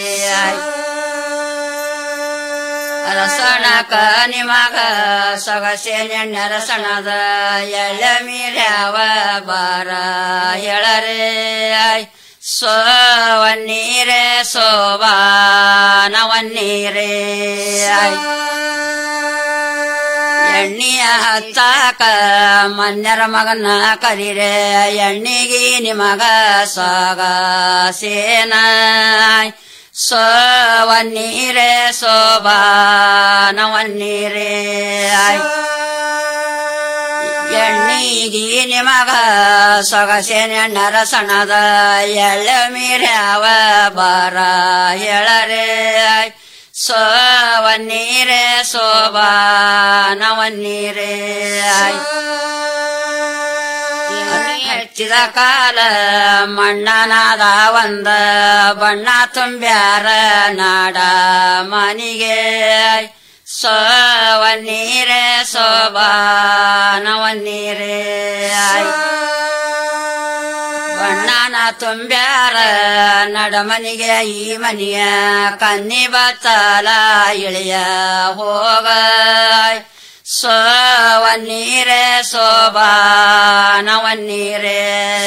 ಅರಸಣ ಕನಿ ಮಗ ಸೊಗಸೇನ ಅರಸಣದ ಎಳ್ಳ ಮೀರ್ಯಾವ ಬಾರ ಎಳರೆ ಸ್ವನ್ನೀರೆ ಸೋಬಾನವನ್ನೀರೆ ಎಣ್ಣಿಯ ಹತ್ತಾಕ ಮನ್ಯರ ಮಗನ ಕರಿರೆ ಎಣ್ಣಿಗೆ ನಿಮಗ ಸಾಗ ಸೇನ ಸೋವನ್ನೀರೆ ಸೋಬಾನವನ್ನೀರೆ ಎಣ್ಣೀಗಿ ನಿಮಗ ಸೊಗಸೇನೆ ನರಸಣದ ಎಳ್ಳ ಮೀರ್ಯಾವ ಬಾರ ಎಳರೆ ಸೋವನ್ನೀರೆ ಸೋಬಾನವನ್ನೀರೆ ಹೆಚ್ಚಿದ ಕಾಲ ಮಣ್ಣನಾದ ಒಂದ ಬಣ್ಣ ತುಂಬ್ಯಾರ ನಾಡ ಮನಿಗೆ ಸೋವನ್ನೀರೆ ಸೋಬಾನವನ್ನೀರೆ ಬಣ್ಣನ ತುಂಬ್ಯಾರ ನಡಮನಿಗೆ ಈ ಮನಿಯ ಕನ್ನಿ ಬತ್ತಲ ಇಳಿಯ ಹೋಗ ಸೋವನ್ನೀರೆ ಸೋಬಾನವನ್ನೀರೆ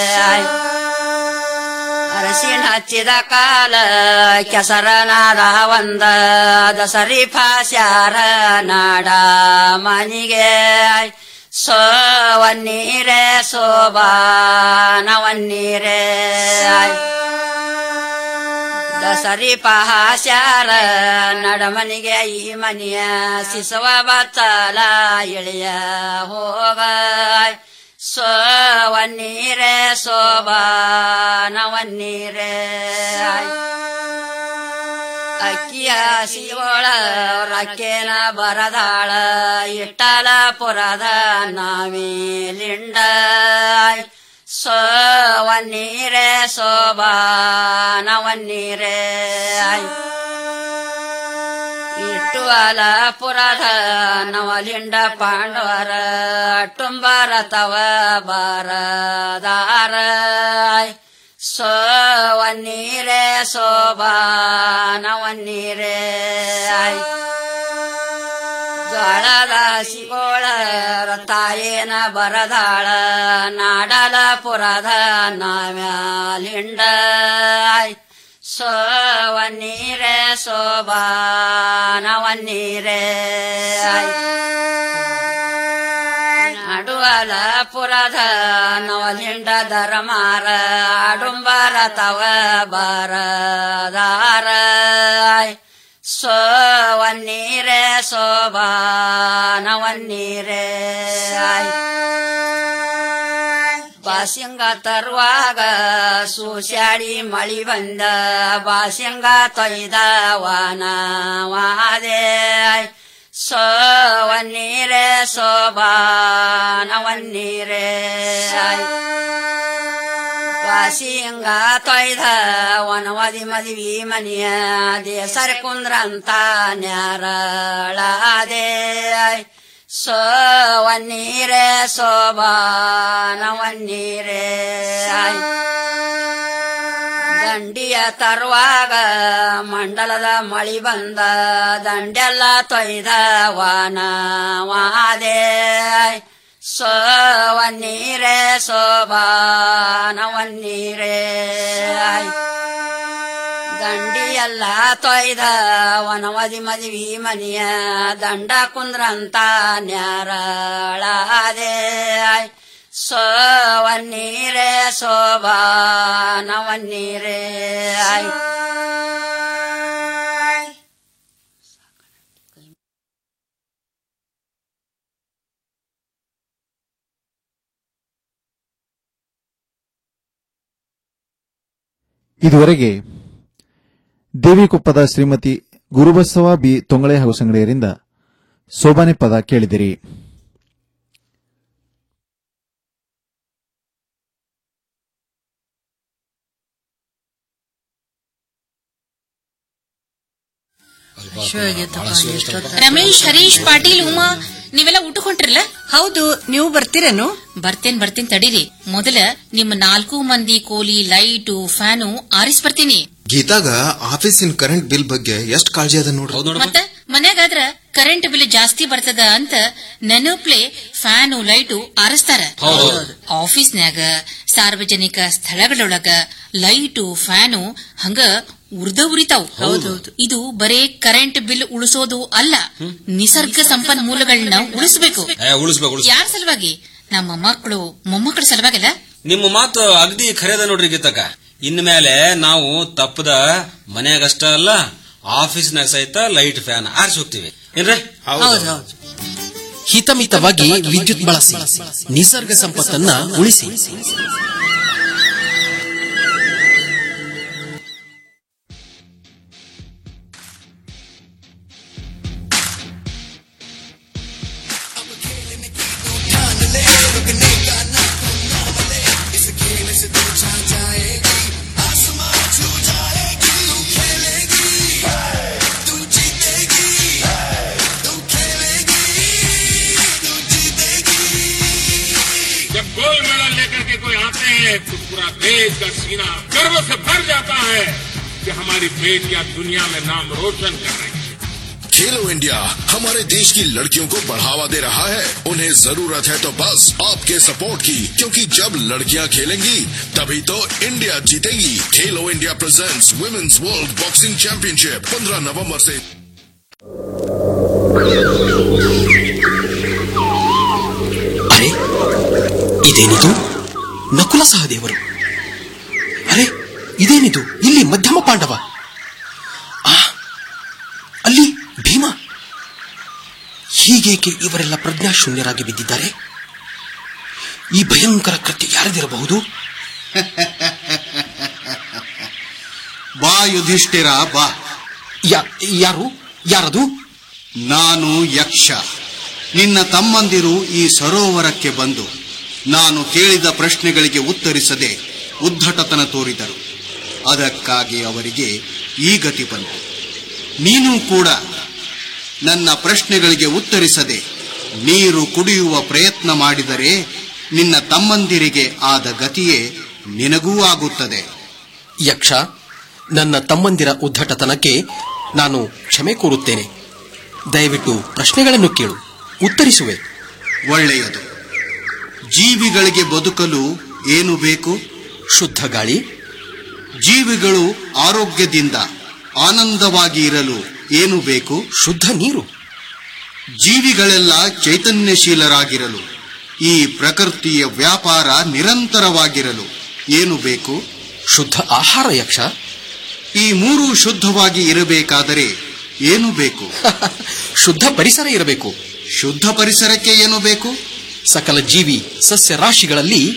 ಅರಸಿನ ಹಚ್ಚಿದ ಕಾಲ ಕೆಸರನಾದ ಒಂದ ದಸರಿ ಫಾಸ್ಯಾರ ನಾಡ ಮನಿಗೆ ಸೋವನ್ನೀರೆ ಸೋಬಾನವನ್ನೀರೆ ದಸರಿ ಪಹಾಸ್ಯಾರ ನಡಮನಿಗೆ ಈ ಮನಿಯ ಸಿಸವ ಬತ್ತಲ ಇಳಿಯ ಹೋಗ ಸೋವನ್ನೀರೆ ಸೋಬಾನವನ್ನೀರೆ ಅಕ್ಕಿಯ ಶಿವಳ ರಕ್ಕೇನ ಬರದಾಳ ಇಟ್ಟಲ ಪುರದ ನಾವಿಲಿಂಡ ಸೋವನ್ನೀರೆ ಸೋಬಾನವನ್ನೀರೆ ಇಟ್ಟುವಲ ಪುರದ ನವಲಿಂಡ ಪಾಂಡವರ ಟುಂಬರ ತವ ಬಾರದಾರ ಸೋವನ್ನೀರೆ ಸೋಬಾನವನ್ನೀರೆ ಗಾಳದ ಸಿಗೋಳ ತಾಯೇನ ಬರದಾಳ ನಾಡಲ ಪುರದ ನಾವ್ಯಾಲಿಂಡ ಸೋವನ್ನೀರೆ ಸೋಬಾನವನ್ನೀರೆ ನಡುವಲ ಪುರದ ನವಲಿಂಡ ಧರ್ಮಾರ ಆಡುಂಬರ ತವ ಬರದಾರ ಸೋವನ್ನೀರೆ ಸೋಬಾನವನ್ನೀರೆ ಬಾಸಿಂಗ ತರುವಾಗ ಸೂಸ್ಯಾಡಿ ಮಳಿ ಬಂದ ಬಾಸಿಂಗ ತೊಯ್ದ ವಾನ ವಾದೆ ಸೋವನ್ನೀರೆ ಸೋಬಾನವನ್ನೀರೆ ಬಾಸಿಂಗ ತೊಯ್ದ ವನವದಿ ಮದಿವಿ ಮನಿಯ ದೇಸರ ಕುಂದ್ರಂತ ನ್ಯಾರಳಾದೆ ಸೋವನ್ನೀರೆ ಸೋಬಾನವನ್ನೀರೆ ದಂಡಿಯ ತರುವಾಗ ಮಂಡಲದ ಮಳಿ ಬಂದ ದಂಡೆಲ್ಲ ತೊಯ್ದ ವಾನ ವಾದೆ ಸೋವನ್ನೀರೆ ಸೋಬಾನವನ್ನೀರೆ ದಂಡಿಯಲ್ಲ ತೊಯ್ದ ವನವದಿ ಮದಿವಿ ಮನಿಯ ದಂಡ ಕುಂದ್ರಂತ ನ್ಯಾರಳಾದೆ ಸೋವನ್ನೀರೆ ಸೋಬಾನವನ್ನೀರೆ ಇದುವರೆಗೆ ದೇವಿಕೊಪ್ಪದ ಶ್ರೀಮತಿ ಗುರುಬಸವ ಬಿ ತೊಂಗಳೆ ಹಾಗೂ ಸಂಗಡಿಯರಿಂದ ಸೋಬಾನೆ ಪದ ಕೇಳಿದಿರಿ ರಮೇಶ್ ಹರೀಶ್ ಪಾಟೀಲ್ ಉಮಾ ನೀವೆಲ್ಲ ಊಟಕ್ಕೆ ಹೊಂಟ್ರಲ್ಲ ಹೌದು ನೀವು ಬರ್ತೀರೇನು ಬರ್ತೇನ್ ಬರ್ತೇನ್ ತಡೀರಿ ಮೊದಲ ನಿಮ್ಮ ನಾಲ್ಕು ಮಂದಿ ಕೋಲಿ ಲೈಟು ಫ್ಯಾನು ಆರಿಸ್ ಬರ್ತೀನಿ ಗೀತಾಗ ಆಫೀಸಿನ ಕರೆಂಟ್ ಬಿಲ್ ಬಗ್ಗೆ ಎಷ್ಟ್ ಕಾಳಜಿ ಅದ ನೋಡ್ರಿ ಮತ್ತ ಮನ್ಯಾಗಾದ್ರ ಕರೆಂಟ್ ಬಿಲ್ ಜಾಸ್ತಿ ಬರ್ತದ ಅಂತ ನೆನಪ್ಲೆ ಫ್ಯಾನು ಲೈಟು ಆರಿಸ್ತಾರ ಆಫೀಸ್ನ್ಯಾಗ ಸಾರ್ವಜನಿಕ ಸ್ಥಳಗಳೊಳಗ ಲೈಟು ಫ್ಯಾನು ಹಂಗ ಉರ್ದ ಉರಿತಾವ್ ಹೌದೌದು. ಇದು ಬರೇ ಕರೆಂಟ್ ಬಿಲ್ ಉಳಿಸೋದು ಅಲ್ಲ ನಿಸರ್ಗ ಸಂಪನ್ಮೂಲಗಳನ್ನ ಉಳಿಸಬೇಕು ಉಳಿಸ್ಬೇಕು ಉಳಿಸ್ ಯಾರ ಸಲುವಾಗಿ ನಮ್ಮ ಮಕ್ಕಳು ಮೊಮ್ಮಕ್ಕಳ ಸಲುವಾಗಿಲ್ಲ ನಿಮ್ಮ ಮಾತು ಅಗದಿ ಖರೇದ ನೋಡ್ರಿ ಗೀತಕ್ಕ ಇನ್ಮೇಲೆ ನಾವು ತಪ್ಪದ ಮನ್ಯಾಗಷ್ಟ ಅಲ್ಲ ಆಫೀಸ್ನಾಗ ಸಹಿತ ಲೈಟ್ ಫ್ಯಾನ್ ಆರಿಸಿ ಹೋಗ್ತೀವಿ ಏನ್ರಿ ಹಿತಮಿತವಾಗಿ ವಿದ್ಯುತ್ ಬಳಸಿ ನಿಸರ್ಗ ಸಂಪತ್ತನ್ನ ಉಳಿಸಿ जब गोल्ड मेडल लेकर के कोई आते हैं तो पूरा देश का सीना गर्व से भर जाता है कि हमारी बेटियां दुनिया में नाम रोशन कर रही हैं खेलो इंडिया हमारे देश की लड़कियों को बढ़ावा दे रहा है उन्हें जरूरत है तो बस आपके सपोर्ट की क्योंकि जब लड़कियां खेलेंगी तभी तो इंडिया जीतेगी Khelo India presents women's world boxing championship 15 नवंबर से ಅರೆ ಇದೇನಿದು ನಕುಲ ಸಹದೇವರು ಅರೆ ಇದೇನಿದು ಇಲ್ಲಿ ಮಧ್ಯಮ ಪಾಂಡವ ಆ ಅಲ್ಲಿ ಭೀಮ ಹೀಗೇಕೆ ಇವರೆಲ್ಲ ಪ್ರಜ್ಞಾಶೂನ್ಯರಾಗಿ ಬಿದ್ದಿದ್ದಾರೆ ಈ ಭಯಂಕರ ಕೃತ್ಯ ಯಾರದಿರಬಹುದು ಬಾ ಯುಧಿಷ್ಠಿರ ಬಾ ಯಾರು ಯಾರದು ನಾನು ಯಕ್ಷ ನಿನ್ನ ತಮ್ಮಂದಿರು ಈ ಸರೋವರಕ್ಕೆ ಬಂದು ನಾನು ಕೇಳಿದ ಪ್ರಶ್ನೆಗಳಿಗೆ ಉತ್ತರಿಸದೆ ಉದ್ಧಟತನ ತೋರಿದರು ಅದಕ್ಕಾಗಿ ಅವರಿಗೆ ಈ ಗತಿ ಬಂತು ನೀನು ಕೂಡ ನನ್ನ ಪ್ರಶ್ನೆಗಳಿಗೆ ಉತ್ತರಿಸದೆ ನೀರು ಕುಡಿಯುವ ಪ್ರಯತ್ನ ಮಾಡಿದರೆ ನಿನ್ನ ತಮ್ಮಂದಿರಿಗೆ ಆದ ಗತಿಯೇ ನಿನಗೂ ಆಗುತ್ತದೆ ಯಕ್ಷ ನನ್ನ ತಮ್ಮಂದಿರ ಉದ್ದಟತನಕ್ಕೆ ನಾನು ಕ್ಷಮೆ ಕೋರುತ್ತೇನೆ ದಯವಿಟ್ಟು ಪ್ರಶ್ನೆಗಳನ್ನು ಕೇಳು ಉತ್ತರಿಸುವೆ ಒಳ್ಳೆಯದು ಜೀವಿಗಳಿಗೆ ಬದುಕಲು ಏನು ಬೇಕು ಶುದ್ಧ ಗಾಳಿ ಜೀವಿಗಳು ಆರೋಗ್ಯದಿಂದ ಆನಂದವಾಗಿ ಇರಲು ಏನು ಬೇಕು ಶುದ್ಧ ನೀರು ಜೀವಿಗಳೆಲ್ಲ ಚೈತನ್ಯಶೀಲರಾಗಿರಲು ಈ ಪ್ರಕೃತಿಯ ವ್ಯಾಪಾರ ನಿರಂತರವಾಗಿರಲು ಏನು ಬೇಕು ಶುದ್ಧ ಆಹಾರ ಯಕ್ಷ ಈ ಮೂರು ಶುದ್ಧವಾಗಿ ಇರಬೇಕಾದರೆ ಏನು ಬೇಕು ಶುದ್ಧ ಪರಿಸರ ಇರಬೇಕು ಶುದ್ಧ ಪರಿಸರಕ್ಕೆ ಏನು ಬೇಕು ಸಕಲ ಜೀವಿ ಸಸ್ಯ ರಾಶಿಗಳಲ್ಲಿ